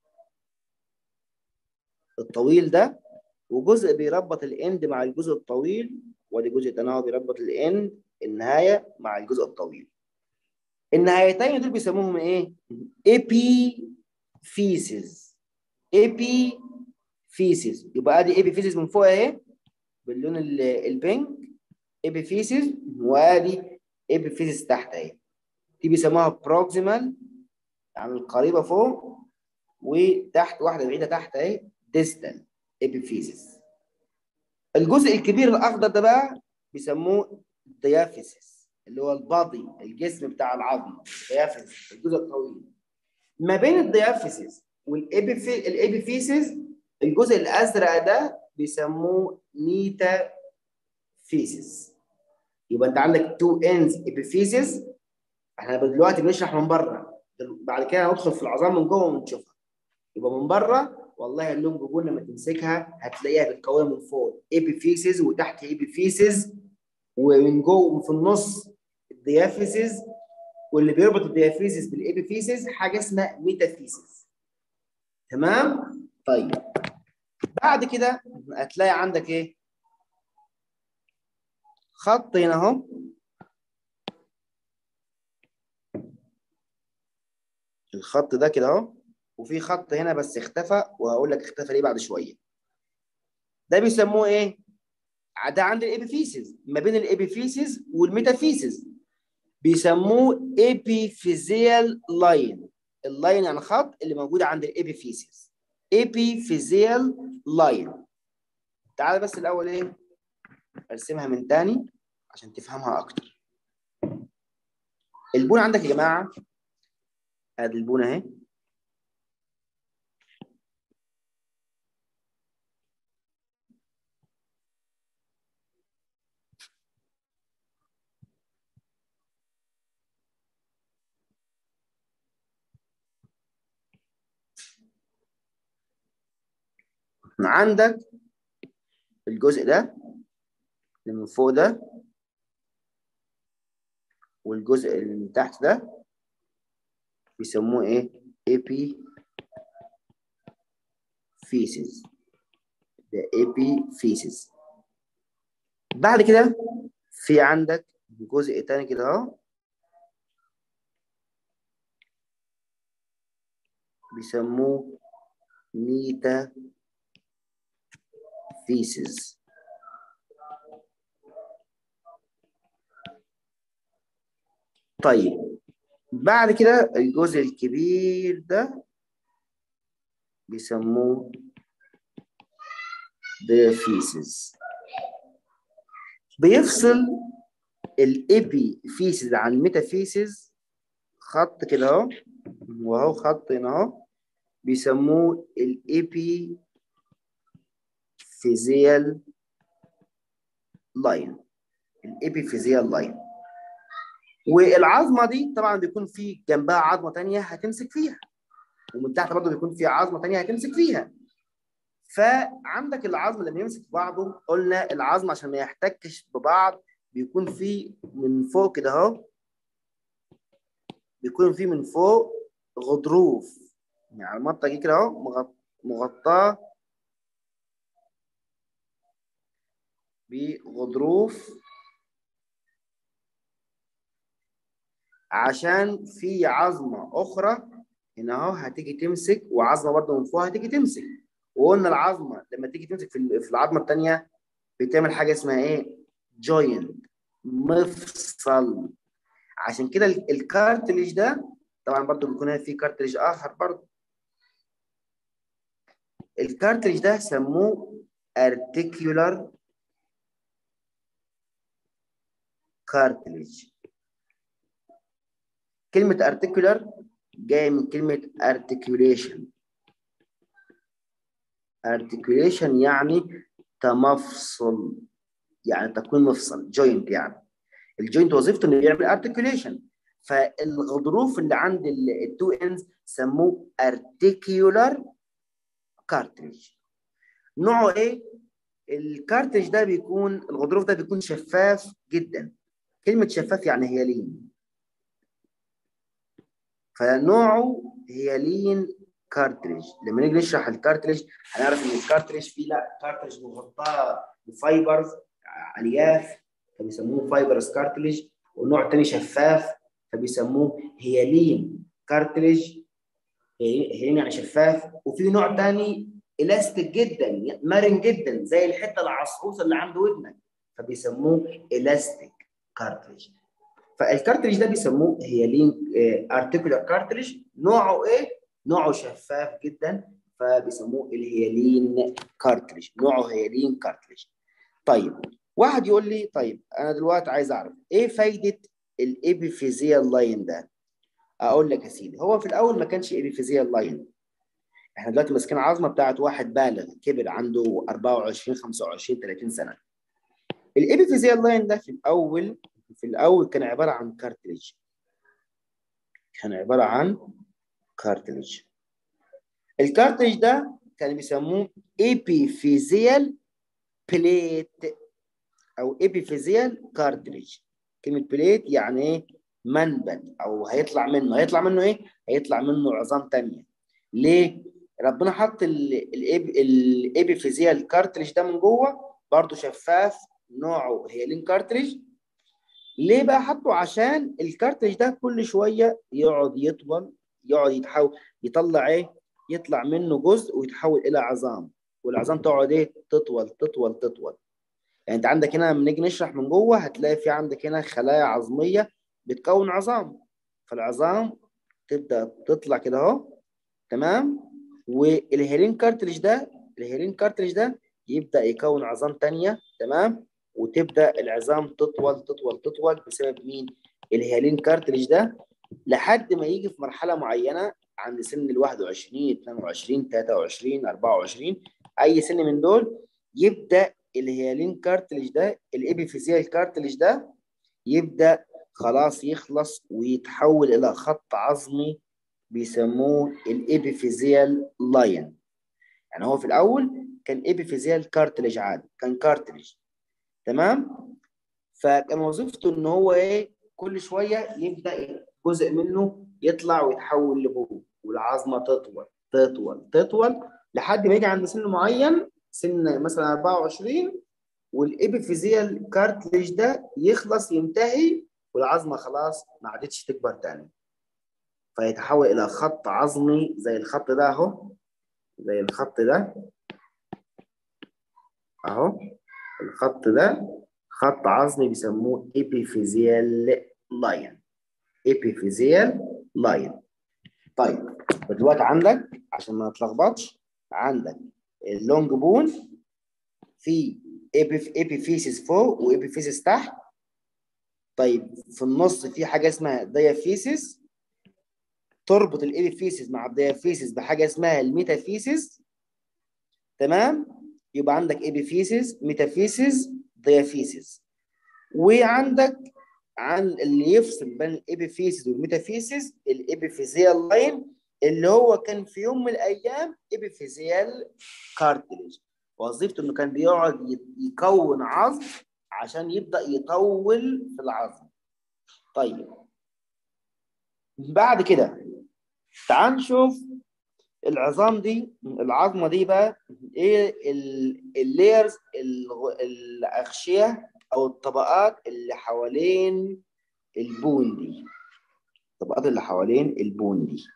الطويل ده وجزء بيربط الاند مع الجزء الطويل وادي جزء تاني هو بيربط الاند النهايه مع الجزء الطويل النهايتين دول بيسموهم ايه ايبي فيسز ايبي فيسز يبقى ادي ايبي فيسز من فوق اهي باللون البينك ايبي فيسز وادي ايبي فيسز تحت اهي دي بيسموها بروكسيمال يعني القريبه فوق وتحت واحده بعيده تحت اهي ديستال ابيفيزيس الجزء الكبير الاخضر ده بقى بيسموه الديافيسيس اللي هو البادي الجسم بتاع العظم الديافيسيس الجزء الطويل ما بين الديافيسيس والابيفيسيس الجزء الازرق ده بيسموه ميتا فيسيس يبقى انت عندك تو انز ابيفيسيس احنا دلوقتي بنشرح من بره بعد كده هندخل في العظام من جوه ونشوفها يبقى من بره والله اللونج بون لما تمسكها هتلاقيها بتكون من فوق ايبيفيسز وتحت ايبيفيسز ومن جوه في النص الديافيسز واللي بيربط الديافيسز بالايبيفيسز حاجه اسمها ميتافيسز تمام طيب بعد كده هتلاقي عندك ايه خط هنا اهو الخط ده كده اهو وفي خط هنا بس اختفى وهقول لك اختفى ليه بعد شويه ده بيسموه ايه ده عند الابيفيسيس ما بين الابيفيسيس والميتافيسيس بيسموه ابيفيزيال لاين اللاين يعني خط اللي موجود عند الابيفيسيس ابيفيزيال لاين تعال بس الاول ايه ارسمها من تاني عشان تفهمها اكتر البون عندك يا جماعه ادي البون اهي عندك الجزء ده اللي من فوق ده والجزء اللي من تحت ده بيسموه ايه ايبي فيسز ده ايبي فيسز بعد كده في عندك جزء تاني كده اهو بيسموه ميتا thesis. طيب بعد كده الجزء الكبير ده بيسموه diaphysis بيفصل الابي فيسز عن الميتافيسز خط كده اهو وهو خط هنا اهو بيسموه الابي الابيفيزيال لاين الابيفيزيال لاين والعظمه دي طبعا بيكون في جنبها عظمه ثانيه هتمسك فيها ومن تحت برضه بيكون في عظمه ثانيه هتمسك فيها فعندك العظم لما يمسك في بعضه قلنا العظم عشان ما يحتكش ببعض بيكون في من فوق كده اهو بيكون في من فوق غضروف يعني المنطقه دي كده اهو مغطاه بغضروف عشان في عظمه اخرى هنا اهو هتيجي تمسك وعظمه برده من فوق هتيجي تمسك وقلنا العظمه لما تيجي تمسك في العظمه الثانيه بتعمل حاجه اسمها ايه؟ جوينت مفصل عشان كده الكارتليج ده طبعا برضو بيكون في كارتليج اخر برضو الكارتليج ده سموه articular cartilage كلمة articular جاية من كلمة articulation articulation يعني تمفصل يعني تكوين مفصل joint يعني الجوينت وظيفته انه يعمل articulation فالغضروف اللي عند التو انز سموه articular cartilage نوعه ايه؟ الكارتج ده بيكون الغضروف ده بيكون شفاف جدا كلمة شفاف يعني هيالين فنوعه هيالين كارتريج لما نيجي نشرح الكارتريج هنعرف ان الكارتريج فيه لا كارتريج مغطاه بفايبرز الياف فبيسموه فايبرز كارتريج ونوع تاني شفاف فبيسموه هيالين كارتريج هيالين يعني شفاف وفي نوع تاني الاستيك جدا مرن جدا زي الحته العصعوصه اللي عند ودنك فبيسموه الاستيك كارتريج فالكارتريج ده بيسموه هيالين ارتيكولار كارتريج نوعه ايه؟ نوعه شفاف جدا فبيسموه الهيالين كارتريج نوعه هيالين كارتريج طيب واحد يقول لي طيب انا دلوقتي عايز اعرف ايه فايده الابيفيزيال لاين ده اقول لك يا سيدي هو في الاول ما كانش ابيفيزيال لاين احنا دلوقتي ماسكين عظمه بتاعت واحد بالغ كبر عنده 24 25 30 سنه الابيفيزيال لاين ده في الاول في الاول كان عباره عن كارتريج كان عباره عن كارتريج الكارتريج ده كانوا بيسموه ابيفيزيال بليت او ابيفيزيال كارتريج كلمه بليت يعني ايه منبت او هيطلع منه هيطلع منه ايه هيطلع منه عظام تانية ليه ربنا حط الابيفيزيال كارتريج ده من جوه برضه شفاف نوعه هيلين كارتريج ليه بقى حطه عشان الكارتريج ده كل شويه يقعد يطول يقعد يتحول يطلع ايه يطلع منه جزء ويتحول الى عظام والعظام تقعد ايه تطول تطول تطول يعني انت عندك هنا لما نيجي نشرح من جوه هتلاقي في عندك هنا خلايا عظميه بتكون عظام فالعظام تبدا تطلع كده اهو تمام والهيرين كارتريج ده الهيرين كارتريج ده يبدا يكون عظام تانية تمام وتبدا العظام تطول تطول تطول بسبب مين الهيالين كارتريج ده لحد ما يجي في مرحله معينه عند سن ال 21 22 23 24 اي سن من دول يبدا الهيالين كارتريج ده الابيفيزيال كارتريج ده يبدا خلاص يخلص ويتحول الى خط عظمي بيسموه الابيفيزيال لاين يعني هو في الاول كان ابيفيزيال كارتليج عادي كان كارتليج تمام فكان وظيفته ان هو ايه كل شويه يبدا جزء منه يطلع ويتحول لبوم والعظمه تطول تطول تطول لحد ما يجي عند سن معين سن مثلا 24 والابيفيزيال كارتليج ده يخلص ينتهي والعظمه خلاص ما عادتش تكبر تاني فيتحول الى خط عظمي زي الخط ده اهو زي الخط ده اهو الخط ده خط عظمي بيسموه ابيفيزيال لاين ابيفيزيال لاين طيب دلوقتي عندك عشان ما نتلخبطش عندك اللونج بون في ابيفيسيس فوق وابيفيسيس تحت طيب في النص في حاجه اسمها ديافيسيس تربط الابيفيسيس مع الديافيسيس بحاجه اسمها الميتافيسيس تمام يبقى عندك ابيفيسيس ميتافيسيس ديافيسيس وعندك عن اللي يفصل بين الابيفيسيس والميتافيسيس الابيفيزيال لاين اللي هو كان في يوم من الايام ابيفيزيال كارتليج وظيفته انه كان بيقعد يكون عظم عشان يبدا يطول في العظم طيب بعد كده تعال نشوف العظام دي العظمه دي بقى ايه اللايرز الاغشيه او الطبقات اللي حوالين البون دي الطبقات اللي حوالين البون دي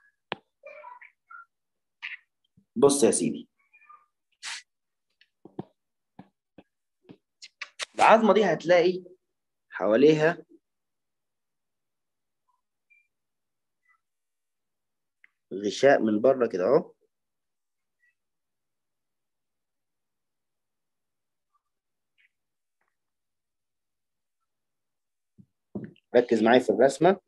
بص يا سيدي العظمه دي هتلاقي حواليها غشاء من بره كده اهو ركز معايا في الرسمه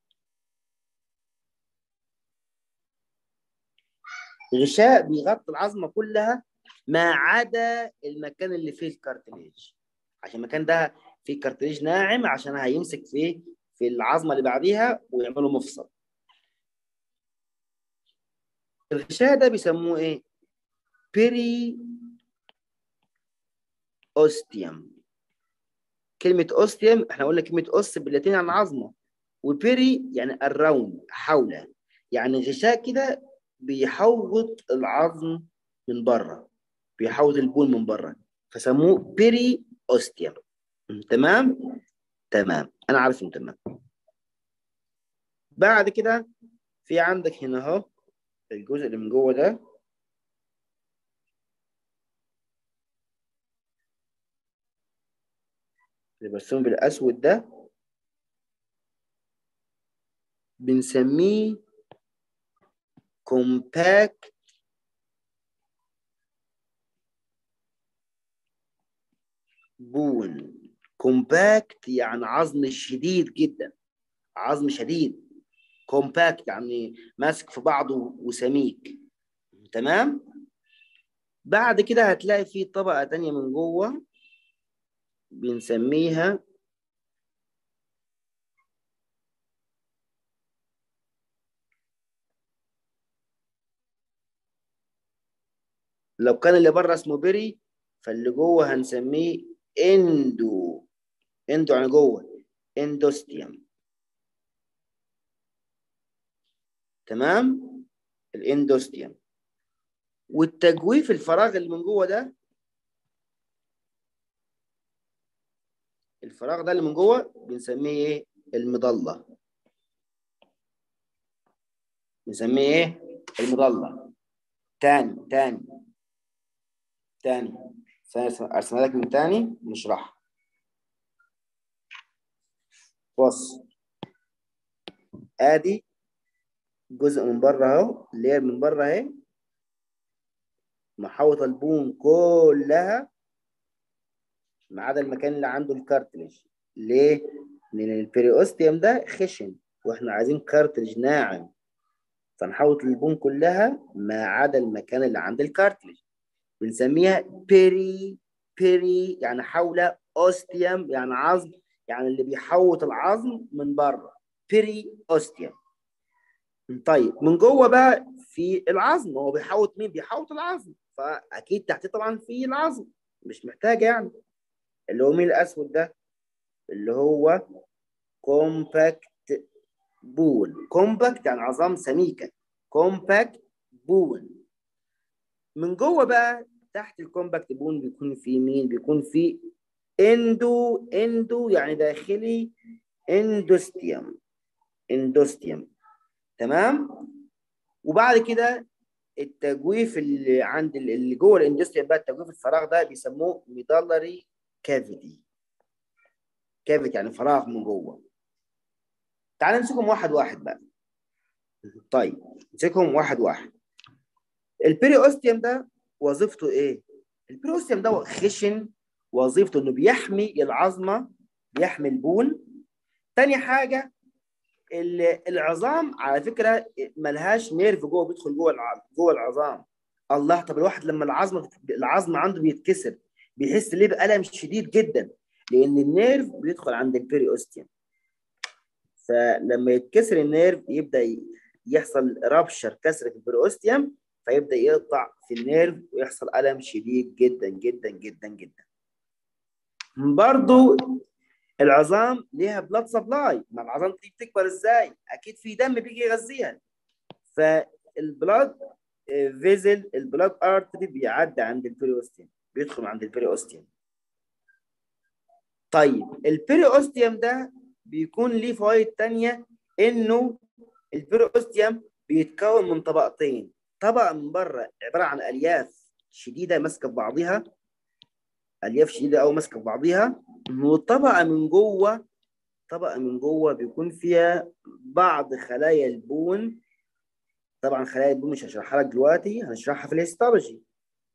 غشاء بيغطي العظمه كلها ما عدا المكان اللي فيه الكارتليج عشان المكان ده فيه كارتليج ناعم عشان هيمسك فيه في العظمه اللي بعديها ويعملوا مفصل الغشاء ده بيسموه ايه بيري اوستيوم كلمة اوستيوم احنا قلنا كلمة اوس باللاتيني عن عظمة وبيري يعني الراوند حول يعني غشاء كده بيحوط العظم من بره بيحوط البون من بره فسموه بيري اوستيوم تمام تمام انا عارف تمام بعد كده في عندك هنا اهو الجزء اللي من جوه ده اللي برسمه بالاسود ده بنسميه كومباكت بون كومباكت يعني عظم شديد جدا عظم شديد كومباكت يعني ماسك في بعضه وسميك تمام بعد كده هتلاقي في طبقة تانية من جوه بنسميها لو كان اللي بره اسمه بيري فاللي جوه هنسميه اندو اندو يعني جوه اندوستيوم تمام الاندوستيوم والتجويف الفراغ اللي من جوه ده الفراغ ده اللي من جوه بنسميه ايه المضله بنسميه ايه المضله تاني تاني تاني ارسمها لك من تاني نشرحها بص ادي جزء من بره اهو اللي هي من بره اهي محوطه البون كلها ما عدا المكان اللي عنده الكارتلج ليه؟ لان البريوستيوم ده خشن واحنا عايزين كارتلج ناعم فنحوط البون كلها ما عدا المكان اللي عند الكارتلج بنسميها بيري بيري يعني حول اوستيوم يعني عظم يعني اللي بيحوط العظم من بره بيري اوستيوم طيب من جوه بقى في العظم هو بيحوط مين بيحوط العظم فاكيد تحتيه طبعا في العظم مش محتاج يعني اللي هو مين الاسود ده اللي هو كومباكت بون كومباكت يعني عظام سميكه كومباكت بون من جوه بقى تحت الكومباكت بون بيكون في مين بيكون في اندو اندو يعني داخلي اندوستيوم اندوستيوم تمام وبعد كده التجويف اللي عند اللي جوه الاندوستيوم بقى التجويف الفراغ ده بيسموه ميدالري كافيتي كافيتي يعني فراغ من جوه تعال نمسكهم واحد واحد بقى طيب نمسكهم واحد واحد البيري اوستيوم ده وظيفته ايه البيري اوستيوم ده خشن وظيفته انه بيحمي العظمه بيحمي البون تاني حاجه العظام على فكره ملهاش نيرف جوه بيدخل جوه جوه العظام الله طب الواحد لما العظم العظم عنده بيتكسر بيحس ليه بألم شديد جدا لأن النيرف بيدخل عند البيريوستيوم فلما يتكسر النيرف يبدأ يحصل رابشر كسر في البيريوستيوم فيبدأ يقطع في النيرف ويحصل ألم شديد جدا جدا جدا جدا برضو العظام ليها بلاد سبلاي ما العظام دي بتكبر ازاي اكيد في دم بيجي يغذيها فالبلاد فيزل البلاد ارتري بيعدي عند البيريوستيوم بيدخل عند البيريوستيوم طيب البيريوستيوم ده بيكون ليه فوائد تانية انه البيريوستيوم بيتكون من طبقتين طبقه من بره عباره عن الياف شديده ماسكه في بعضها الياف شديده او ماسكه في بعضها وطبقه من جوه طبقه من جوه بيكون فيها بعض خلايا البون طبعا خلايا البون مش هشرحها لك دلوقتي هنشرحها في الهيستولوجي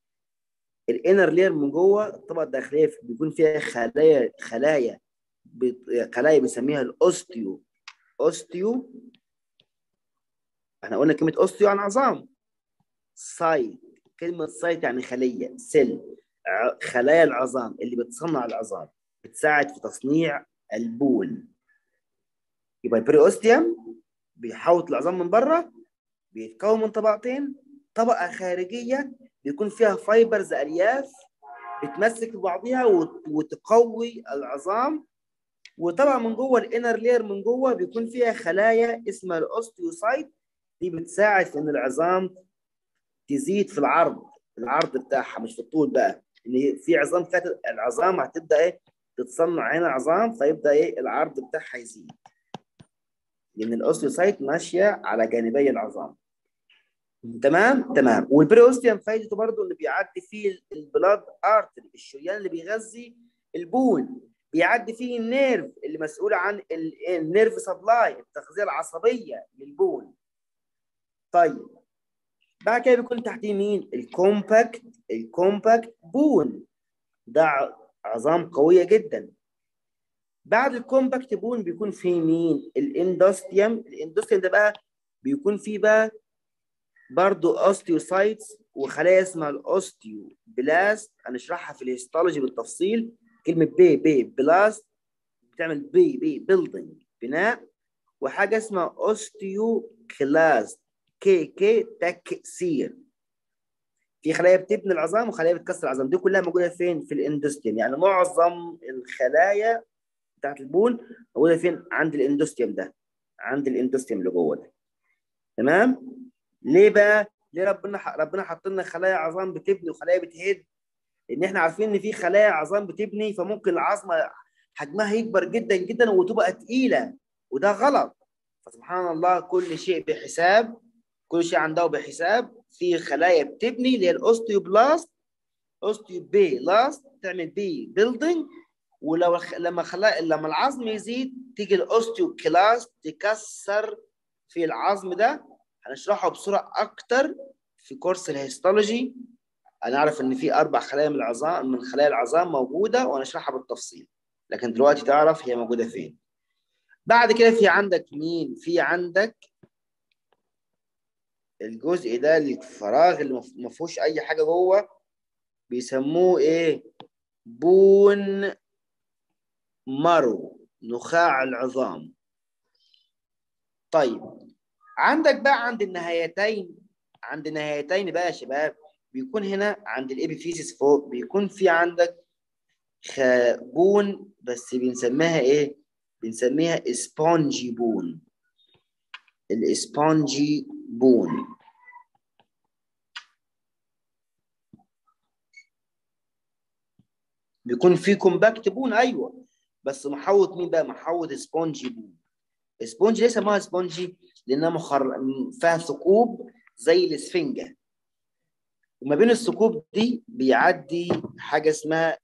الانر لير من جوه الطبقه الداخليه بيكون فيها خلايا خلايا خلايا بنسميها الاوستيو اوستيو احنا قلنا كلمه اوستيو عن عظام سايت كلمه سايت يعني خليه سيل خلايا العظام اللي بتصنع العظام بتساعد في تصنيع البول يبقى البريوستيوم بيحوط العظام من بره بيتكون من طبقتين طبقه خارجيه بيكون فيها فايبرز الياف بتمسك ببعضها وتقوي العظام وطبعا من جوه الانر لير من جوه بيكون فيها خلايا اسمها الاوستيوسايت دي بتساعد في ان العظام تزيد في العرض العرض بتاعها مش في الطول بقى ان في عظام فاتت العظام هتبدا ايه تتصنع هنا عظام فيبدا ايه العرض بتاعها يزيد لان الاوستيوسايت ماشيه على جانبي العظام تمام تمام والبريوستيوم فايدته برضه اللي بيعدي فيه البلاد ارتري الشريان اللي بيغذي البول بيعدي فيه النيرف اللي مسؤول عن النيرف سبلاي التغذيه العصبيه للبول طيب بعد كده بيكون تحتيه مين الكومباكت الكومباكت بون ده عظام قويه جدا بعد الكومباكت بون بيكون فيه مين الاندوستيوم الاندوستيوم ده بقى بيكون فيه بقى برضو اوستيوسايتس وخلايا اسمها الاوستيو بلاست هنشرحها في الهيستولوجي بالتفصيل كلمه بي بي بلاست بتعمل بي بي بيلدينج بناء وحاجه اسمها اوستيو كلاست كي كي تكسير في خلايا بتبني العظام وخلايا بتكسر العظام دي كلها موجوده فين في الاندوستيوم يعني معظم الخلايا بتاعت البون موجوده فين عند الاندوستيوم ده عند الاندوستيوم اللي جوه ده تمام ليه بقى ليه ربنا ربنا حط لنا خلايا عظام بتبني وخلايا بتهد ان احنا عارفين ان في خلايا عظام بتبني فممكن العظمه حجمها يكبر جدا جدا وتبقى تقيله وده غلط فسبحان الله كل شيء بحساب كل شيء عنده بحساب في خلايا بتبني اللي هي الاوستيوبلاست اوستيوبلاست تعمل بي بيلدينج ولو لما خلا لما العظم يزيد تيجي الاوستيوكلاست تكسر في العظم ده هنشرحه بصوره اكتر في كورس الهيستولوجي انا اعرف ان في اربع خلايا من العظام من خلايا العظام موجوده وهنشرحها بالتفصيل لكن دلوقتي تعرف هي موجوده فين بعد كده في عندك مين في عندك الجزء ده الفراغ اللي ما فيهوش اي حاجه جوه بيسموه ايه بون مرو نخاع العظام طيب عندك بقى عند النهايتين عند النهايتين بقى يا شباب بيكون هنا عند الابيفيسيس فوق بيكون في عندك بون بس بنسميها ايه بنسميها سبونجي بون الاسبونجي بون بيكون في كومباكت بون ايوه بس محوط مين بقى محوط سبونجي بون سبونجي ليه سموها سبونجي لانها مخر... فيها ثقوب زي الاسفنجه وما بين الثقوب دي بيعدي حاجه اسمها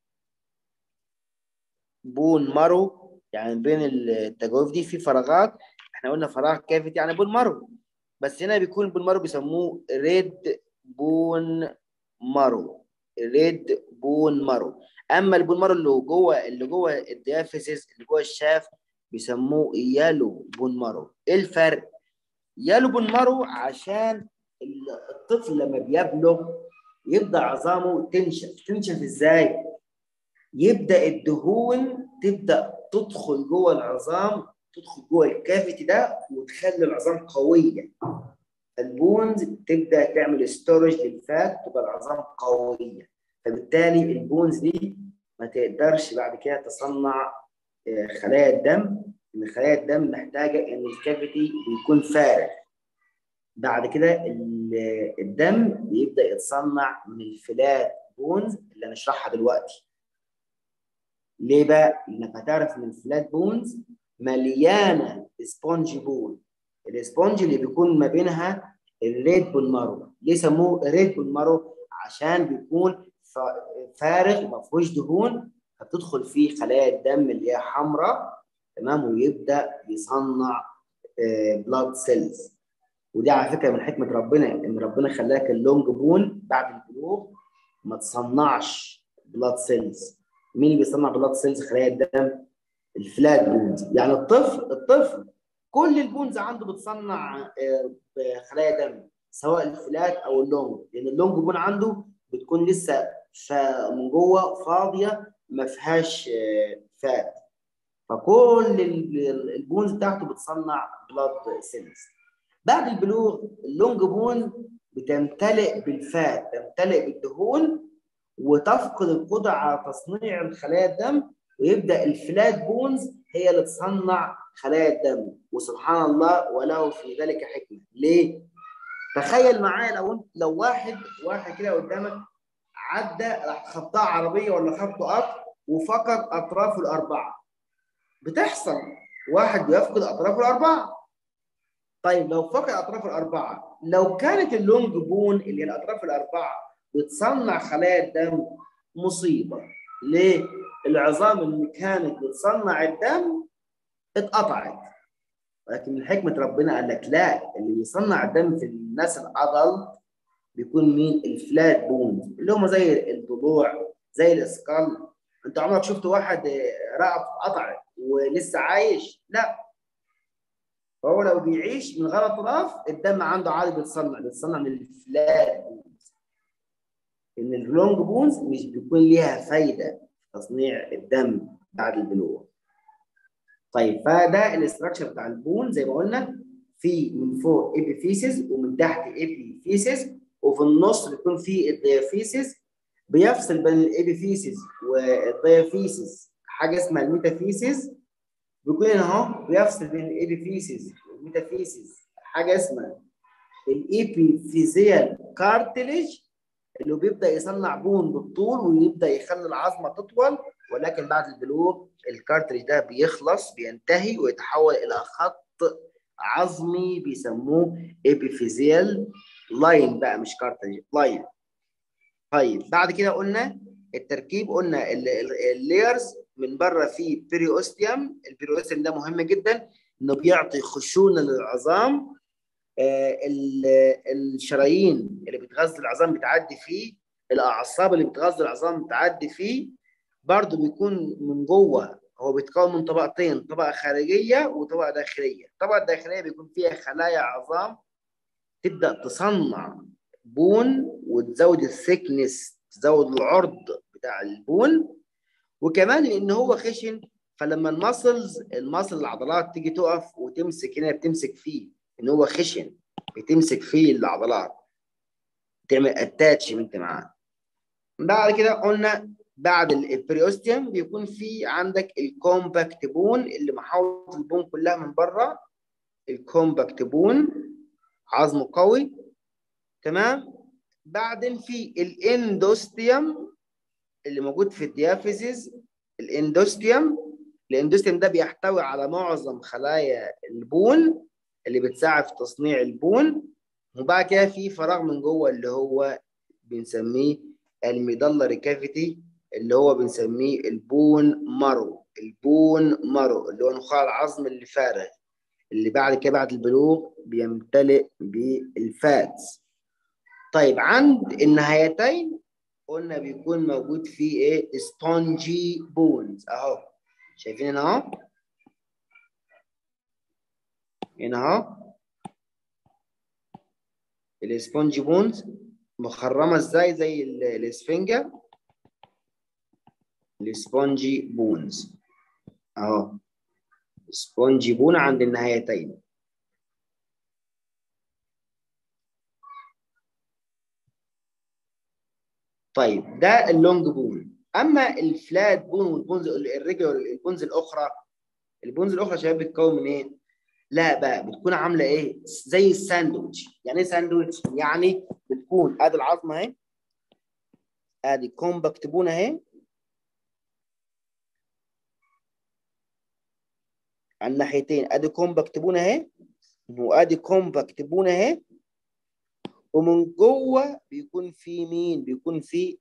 بون مارو يعني بين التجاويف دي في فراغات احنا قلنا فراغ كافيتي يعني بون مارو بس هنا بيكون بون مارو بيسموه ريد بون مارو ريد بون مارو اما البون مارو اللي جوه اللي جوه الديافيسيس اللي جوه الشاف بيسموه يالو بون مارو ايه الفرق يالو بون مارو عشان الطفل لما بيبلغ يبدا عظامه تنشف تنشف ازاي يبدا الدهون تبدا تدخل جوه العظام تدخل جوه الكافيتي ده وتخلي العظام قويه البونز تبدا تعمل ستورج للفات تبقى العظام قويه فبالتالي البونز دي ما تقدرش بعد كده تصنع خلايا الدم ان خلايا الدم محتاجه ان الكافيتي بيكون فارغ بعد كده الدم بيبدا يتصنع من الفلات بونز اللي هنشرحها دلوقتي ليه بقى؟ لانك هتعرف ان الفلات بونز مليانه سبونج بون السبونج اللي بيكون ما بينها الريد بون مارو ليه سموه ريد بون مارو؟ عشان بيكون فارغ ما فيهوش دهون فبتدخل فيه خلايا الدم اللي هي حمراء تمام ويبدا يصنع بلاد سيلز ودي على فكره من حكمه ربنا ان ربنا خلاك اللونج بون بعد البلوغ ما تصنعش بلاد سيلز مين اللي بيصنع بلاد سيلز خلايا الدم الفلات بونز يعني الطفل الطفل كل البونز عنده بتصنع خلايا دم سواء الفلات او اللونج لان اللونج بون عنده بتكون لسه من جوه فاضيه ما فيهاش فات فكل البونز بتاعته بتصنع بلاد سيلز بعد البلوغ اللونج بون بتمتلئ بالفات تمتلئ بالدهون وتفقد القدره على تصنيع الخلايا الدم ويبدا الفلات بونز هي اللي تصنع خلايا الدم وسبحان الله وله في ذلك حكمه ليه تخيل معايا لو لو واحد واحد كده قدامك عدى راح خبطها عربيه ولا خبطه قطر وفقد اطرافه الاربعه بتحصل واحد بيفقد اطرافه الاربعه طيب لو فقد اطراف الاربعه لو كانت اللونج بون اللي هي الاطراف الاربعه بتصنع خلايا الدم مصيبه ليه؟ العظام اللي كانت بتصنع الدم اتقطعت ولكن من حكمه ربنا قال لك لا اللي بيصنع الدم في الناس العضل بيكون مين؟ الفلات بونز اللي هم زي الضلوع زي الاسكال انت عمرك شفت واحد رقبته اتقطعت ولسه عايش؟ لا فهو لو بيعيش من غير اطراف الدم عنده عادي بيتصنع بيتصنع من الفلات بونز ان اللونج بونز مش بيكون ليها فايده في تصنيع الدم بعد البلوغ طيب فده الاستراكشر بتاع البون زي ما قلنا في من فوق ابيفيسيس ومن تحت ابيفيسيس وفي النص بيكون في الديافيسيس بيفصل بين الابيفيسيس والديافيسيس حاجه اسمها الميتافيسيس بيكون هنا اهو بيفصل بين الابيفيسيس والميتافيسيس حاجه اسمها الابيفيزيال كارتليج اللي بيبدا يصنع بون بالطول ويبدا يخلي العظمه تطول ولكن بعد البلوغ الكارتريج ده بيخلص بينتهي ويتحول الى خط عظمي بيسموه ابيفيزيال لاين بقى مش كارتريج لاين طيب بعد كده قلنا التركيب قلنا اللايرز من بره فيه بيريوستيوم البيريوستيوم ده مهم جدا انه بيعطي خشونه للعظام آه الشرايين اللي بتغذي العظام بتعدي فيه الاعصاب اللي بتغذي العظام بتعدي فيه برضه بيكون من جوه هو بيتكون من طبقتين طبقه خارجيه وطبقه داخليه الطبقه الداخليه بيكون فيها خلايا عظام تبدا تصنع بون وتزود الثيكنس تزود العرض بتاع البون وكمان لان هو خشن فلما المسلز المسل العضلات تيجي تقف وتمسك هنا بتمسك فيه ان هو خشن بتمسك فيه العضلات تعمل اتاتشمنت معاه بعد كده قلنا بعد البريوستيوم بيكون في عندك الكومباكت بون اللي محاوط البون كلها من بره الكومباكت بون عظمه قوي تمام بعدين في الاندوستيوم اللي موجود في الديافيزيز الاندوستيوم الاندوستيوم ده بيحتوي على معظم خلايا البون اللي بتساعد في تصنيع البون وبعد كده في فراغ من جوه اللي هو بنسميه الميدلري كافيتي اللي هو بنسميه البون مارو البون مارو اللي هو نخاع العظم اللي فارغ اللي بعد كده بعد البلوغ بيمتلئ بالفاتس طيب عند النهايتين قلنا بيكون موجود فيه ايه سبونجي بونز اهو شايفين هنا اهو هنا اهو السبونج بونز مخرمه ازاي زي ال- الاسفنجه السبونجي بونز اهو سبونجي بون عند النهايتين طيب ده اللونج بون اما الفلات بون والبونز الريجولار البونز الاخرى البونز الاخرى يا شباب بتتكون من ايه؟ لا بقى بتكون عامله ايه؟ زي الساندوتش يعني ايه ساندوتش؟ يعني بتكون ادي العظمه اهي ادي كومباكت بون اهي على الناحيتين ادي كومباكت بون اهي وادي كومباكت بون اهي ومن جوه بيكون في مين؟ بيكون في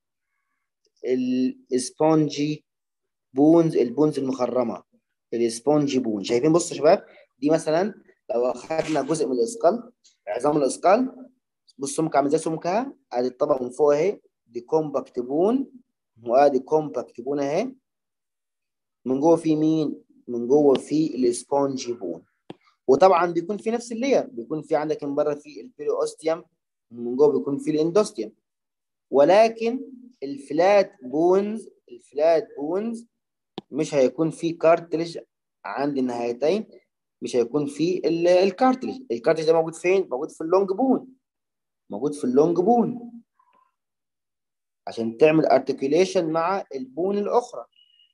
السبونجي بونز البونز المخرمه السبونجي بون شايفين بصوا يا شباب دي مثلا لو اخذنا جزء من الاسقال عظام الاسقال بص سمك عامل زي سمكها ادي الطبقه من فوق اهي دي كومباكت بون وادي كومباكت بون اهي من جوه في مين؟ من جوه في السبونجي بون وطبعا بيكون في نفس اللير بيكون في عندك من بره في البيريوستيوم من جوه بيكون في الاندوستيوم ولكن الفلات بونز الفلات بونز مش هيكون في كارتلج عند النهايتين مش هيكون في ال- الكارتلج الكارتلج ده موجود فين موجود في اللونج بون موجود في اللونج بون عشان تعمل ارتكيوليشن مع البون الاخرى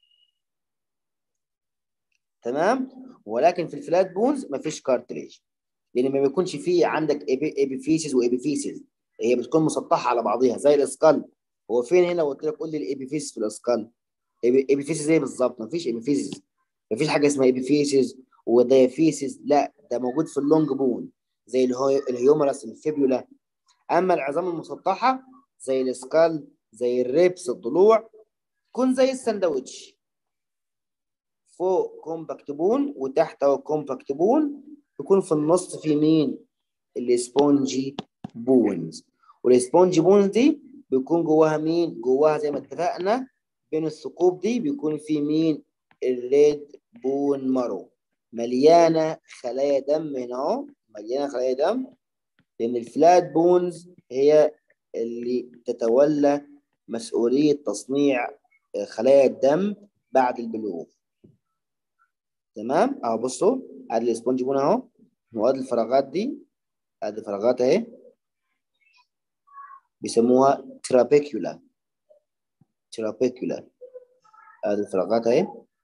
تمام ولكن في الفلات بونز مفيش كارتلج لان ما بيكونش فيه عندك ايبيفيسيس وايبيفيسيس هي بتكون مسطحه على بعضها زي الاسكال هو فين هنا قلت لك قول لي الايبيفيسيس في الاسكال ايبيفيسيس ايه بالظبط مفيش ايبيفيسيس مفيش حاجه اسمها ايبيفيسيس وديافيسيس لا ده موجود في اللونج بون زي الهو- الهيومرس الفيبيولا اما العظام المسطحه زي الاسكال زي الريبس الضلوع تكون زي الساندوتش فوق كومباكت بون وتحت اهو كومباكت بون يكون في النص في مين السبونجي بونز والسبونجي بونز دي بيكون جواها مين جواها زي ما اتفقنا بين الثقوب دي بيكون في مين الريد بون مارو مليانه خلايا دم هنا اهو مليانه خلايا دم لان الفلات بونز هي اللي تتولى مسؤوليه تصنيع خلايا الدم بعد البلوغ تمام اهو بصوا ادي السبونج بون اهو وادي الفراغات دي ادي الفراغات اهي بيسموها ترابيكيولا ترابيكيولا ادي الفراغات اهي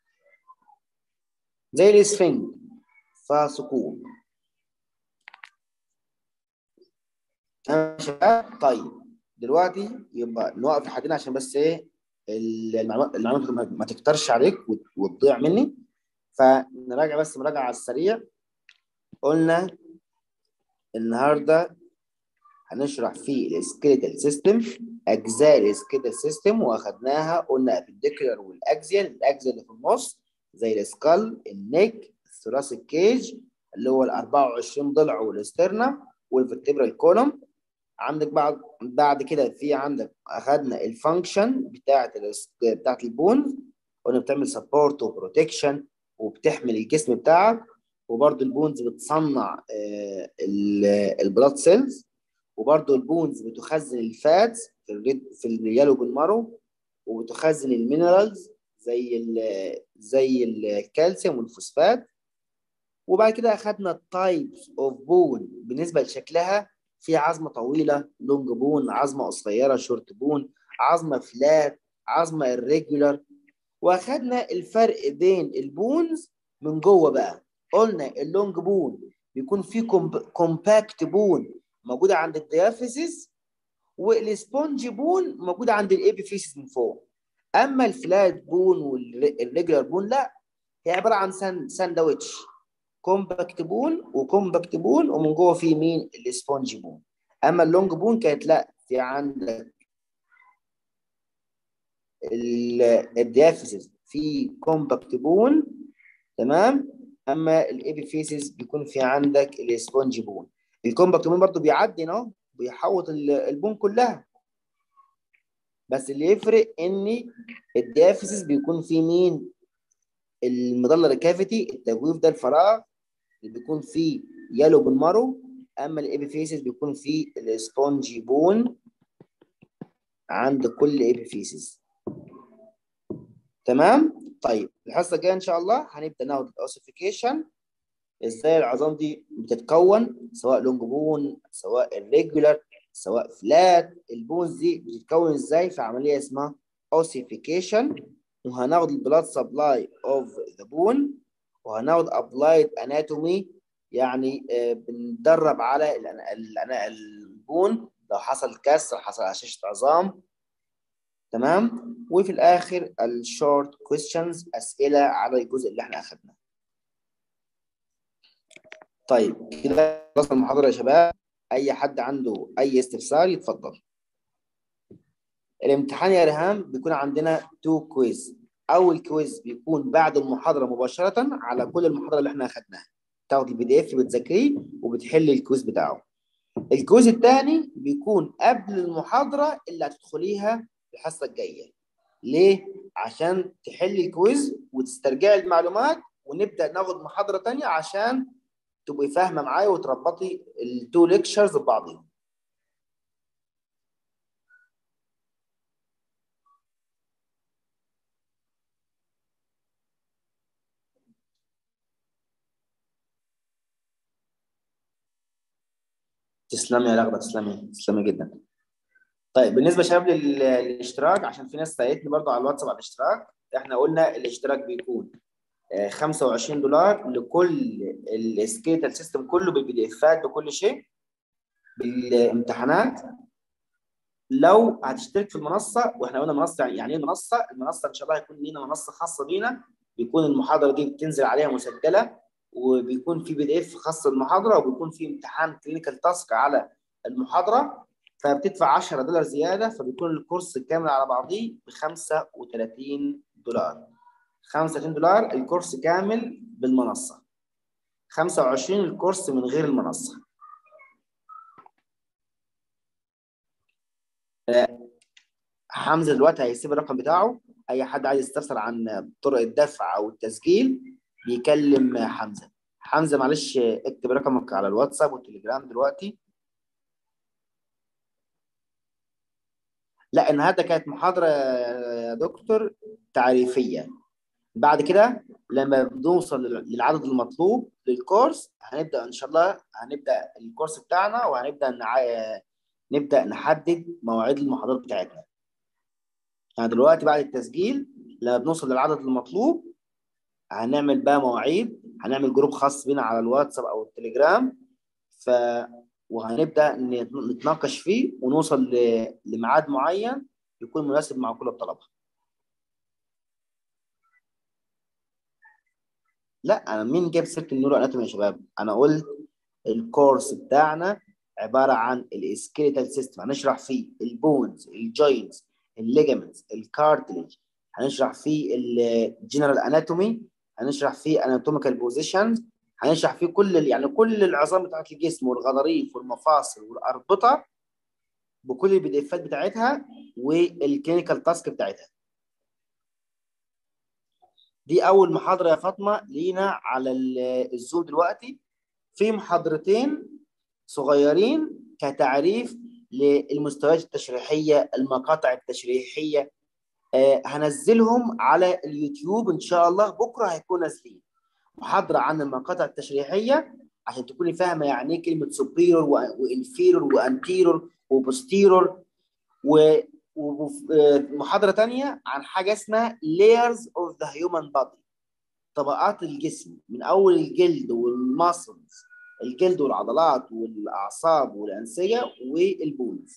زي الاسفنج فيها ثقوب تمام يا شباب طيب دلوقتي يبقى نوقف لحدين عشان بس ايه المعلومات المعلومات ما تكترش عليك وت- وتضيع مني فنراجع بس مراجعة على السريع قلنا النهارده هنشرح في السكيلتال سيستم اجزاء السكيلتال سيستم واخدناها قلنا ابيديكولار والاكزيال الاكزيال اللي في النص زي السكال النيك الثوراسيك كيج اللي هو ال 24 ضلع والاسترنا والفرتبرال كولوم عندك بعد بعد كده في عندك اخدنا الفانكشن بتاعت الس- بتاعت البونز قلنا بتعمل سبورت وبروتكشن وبتحمل الجسم بتاعك وبرده البونز بتصنع البلاد سيلز وبرده البونز بتخزن الفاتس في الريد في اليالو بالمارو وبتخزن المينرالز زي ال زي الكالسيوم والفوسفات وبعد كده اخدنا التايبس اوف بون بالنسبه لشكلها في عظمه طويله لونج بون عظمه قصيره شورت بون عظمه فلات عظمه irregular واخدنا الفرق بين البونز من جوه بقى قلنا اللونج بون بيكون فيه كومباكت بون موجوده عند الديافيسيس والسبونج بون موجوده عند الابيفيسيس من فوق اما الفلات بون والريجولار بون لا هي عباره عن سان ساندويتش كومباكت بون وكومباكت بون ومن جوه في مين السبونج بون اما اللونج بون كانت لا في عندك الديافيسيس في كومباكت بون تمام اما الابيفيسيس بيكون في عندك السبونج بون الكومباكت بون برضو بيعدي اهو بيحوط البون كلها بس اللي يفرق ان الديافيسيس بيكون فيه مين المدلر الكافيتي التجويف ده الفراغ اللي بيكون فيه يالو بالمارو اما الابيفيسيس بيكون في السبونجي بون عند كل ابيفيسيس تمام طيب الحصه الجايه ان شاء الله هنبدا ناخد الاوسيفيكيشن ازاي العظام دي بتتكون سواء لونج بون سواء الريجولار سواء فلات البونز دي بتتكون ازاي في عمليه اسمها اوسيفيكيشن وهناخد البلاد سبلاي اوف ذا بون وهناخد ابلايد اناتومي يعني آه، بندرب على الأنا- الأنا- البون لو حصل كسر حصل هشاشة عظام تمام وفي الاخر الشورت كويستشنز اسئله على الجزء اللي احنا اخدناه طيب كده خلصنا المحاضره يا شباب اي حد عنده اي استفسار يتفضل الامتحان يا ريهام بيكون عندنا تو كويز اول كويز بيكون بعد المحاضره مباشره على كل المحاضره اللي احنا اخدناها تاخد البي دي اف بتذاكريه وبتحل الكويز بتاعه الكويز الثاني بيكون قبل المحاضره اللي هتدخليها الحصه الجايه ليه عشان تحل الكويز وتسترجعي المعلومات ونبدا ناخد محاضره ثانيه عشان تبقي فاهمه معايا وتربطي التو ليكتشرز ببعضهم تسلمي يا رغده تسلمي تسلمي جدا طيب بالنسبه يا شباب لل- للاشتراك عشان في ناس سالتني برضو على الواتساب على الاشتراك احنا قلنا الاشتراك بيكون آه، 25 دولار لكل السكيتال سيستم كله بالبي دي افات بكل شيء بالامتحانات لو هتشترك في المنصه واحنا قلنا منصه يعني ايه منصه؟ المنصه ان شاء الله هيكون لينا منصه خاصه بينا بيكون المحاضره دي بتنزل عليها مسجله وبيكون في بي دي اف خاص بالمحاضره وبيكون في امتحان كلينيكال تاسك على المحاضره فبتدفع 10 دولار زياده فبيكون الكورس كامل على بعضيه ب 35 دولار 35 دولار الكورس كامل بالمنصه 25 الكورس من غير المنصه حمزه دلوقتي هيسيب الرقم بتاعه اي حد عايز يستفسر عن طرق الدفع او التسجيل بيكلم حمزه حمزه معلش اكتب رقمك على الواتساب والتليجرام دلوقتي لا النهارده كانت محاضره يا دكتور تعريفيه بعد كده لما بنوصل للعدد المطلوب للكورس هنبدا ان شاء الله هنبدا الكورس بتاعنا وهنبدا نع... نبدا نحدد مواعيد المحاضرات بتاعتنا يعني دلوقتي بعد التسجيل لما بنوصل للعدد المطلوب هنعمل بقى مواعيد هنعمل جروب خاص بينا على الواتساب او التليجرام ف وهنبدا نتناقش فيه ونوصل ل... لميعاد معين يكون مناسب مع كل الطلبه لا انا مين جاب سيره النيورو اناتومي يا شباب انا قلت الكورس بتاعنا عباره عن السكيليتال سيستم هنشرح فيه البونز الجوينتس الليجمنتس الكارتليج هنشرح فيه الجنرال اناتومي هنشرح فيه اناتوميكال بوزيشنز هنشرح فيه كل يعني كل العظام بتاعت الجسم والغضاريف والمفاصل والاربطه بكل البي دي افات بتاعتها والكلينيكال تاسك بتاعتها دي اول محاضره يا فاطمه لينا على الزوم دلوقتي في محاضرتين صغيرين كتعريف للمستويات التشريحيه المقاطع التشريحيه آه هنزلهم على اليوتيوب ان شاء الله بكره هيكون نازلين محاضره عن المقاطع التشريحيه عشان تكوني فاهمه يعني ايه كلمه سوبيرور وانفيرور وانتيرور وبوستيرور ومحاضره ثانيه عن حاجه اسمها layers of the human body طبقات الجسم من اول الجلد والماسلز الجلد والعضلات والاعصاب والانسجه والبونز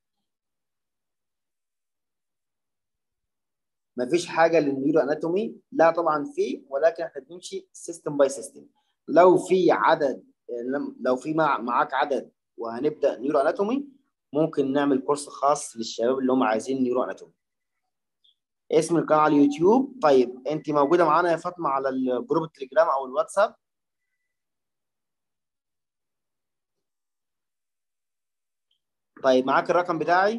مفيش حاجه للنيورو اناتومي لا طبعا في ولكن احنا بنمشي سيستم باي سيستم لو في عدد لو في مع معاك عدد وهنبدا نيورو اناتومي ممكن نعمل كورس خاص للشباب اللي هم عايزين نيورو اناتومي اسم القناه على اليوتيوب طيب انت موجوده معانا يا فاطمه على الجروب التليجرام او الواتساب طيب معاك الرقم بتاعي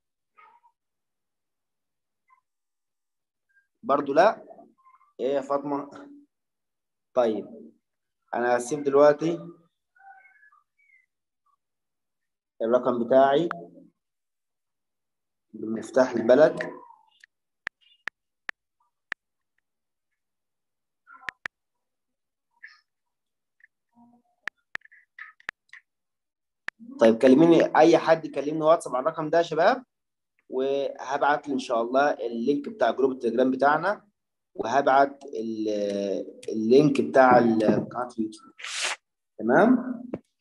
برضو لا ايه يا فاطمه طيب انا هسيب دلوقتي الرقم بتاعي بمفتاح البلد طيب كلميني اي حد يكلمني واتساب على الرقم ده يا شباب وهبعت ان شاء الله اللينك بتاع جروب التليجرام بتاعنا وهبعت اللينك بتاع قناه اليوتيوب تمام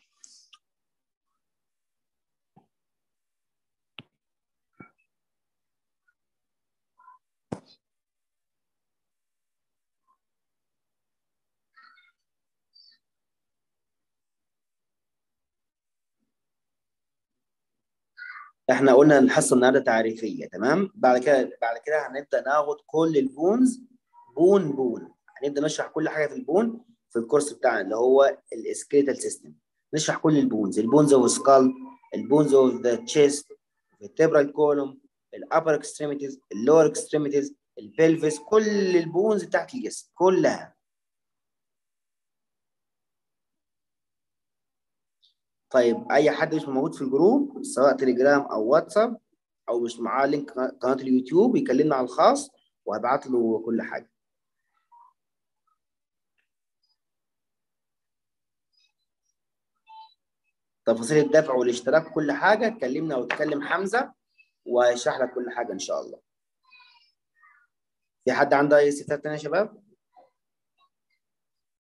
احنا قلنا الحصه النهارده تعريفيه تمام بعد كده بعد كده هنبدا ناخد كل البونز بون بون هنبدا نشرح كل حاجه في البون في الكورس بتاعنا اللي هو السكيلتال سيستم نشرح كل البونز البونز اوف سكال البونز اوف ذا تشيست التبرال كولوم الابر اكستريميتيز اللور اكستريميتيز البلفس كل البونز بتاعت الجسم كلها طيب اي حد مش موجود في الجروب سواء تليجرام او واتساب او مش معاه لينك قناه اليوتيوب يكلمنا على الخاص وهبعت له كل حاجه تفاصيل الدفع والاشتراك كل حاجه كلمنا او تكلم حمزه وهيشرح لك كل حاجه ان شاء الله في حد عنده اي استفسار تاني يا شباب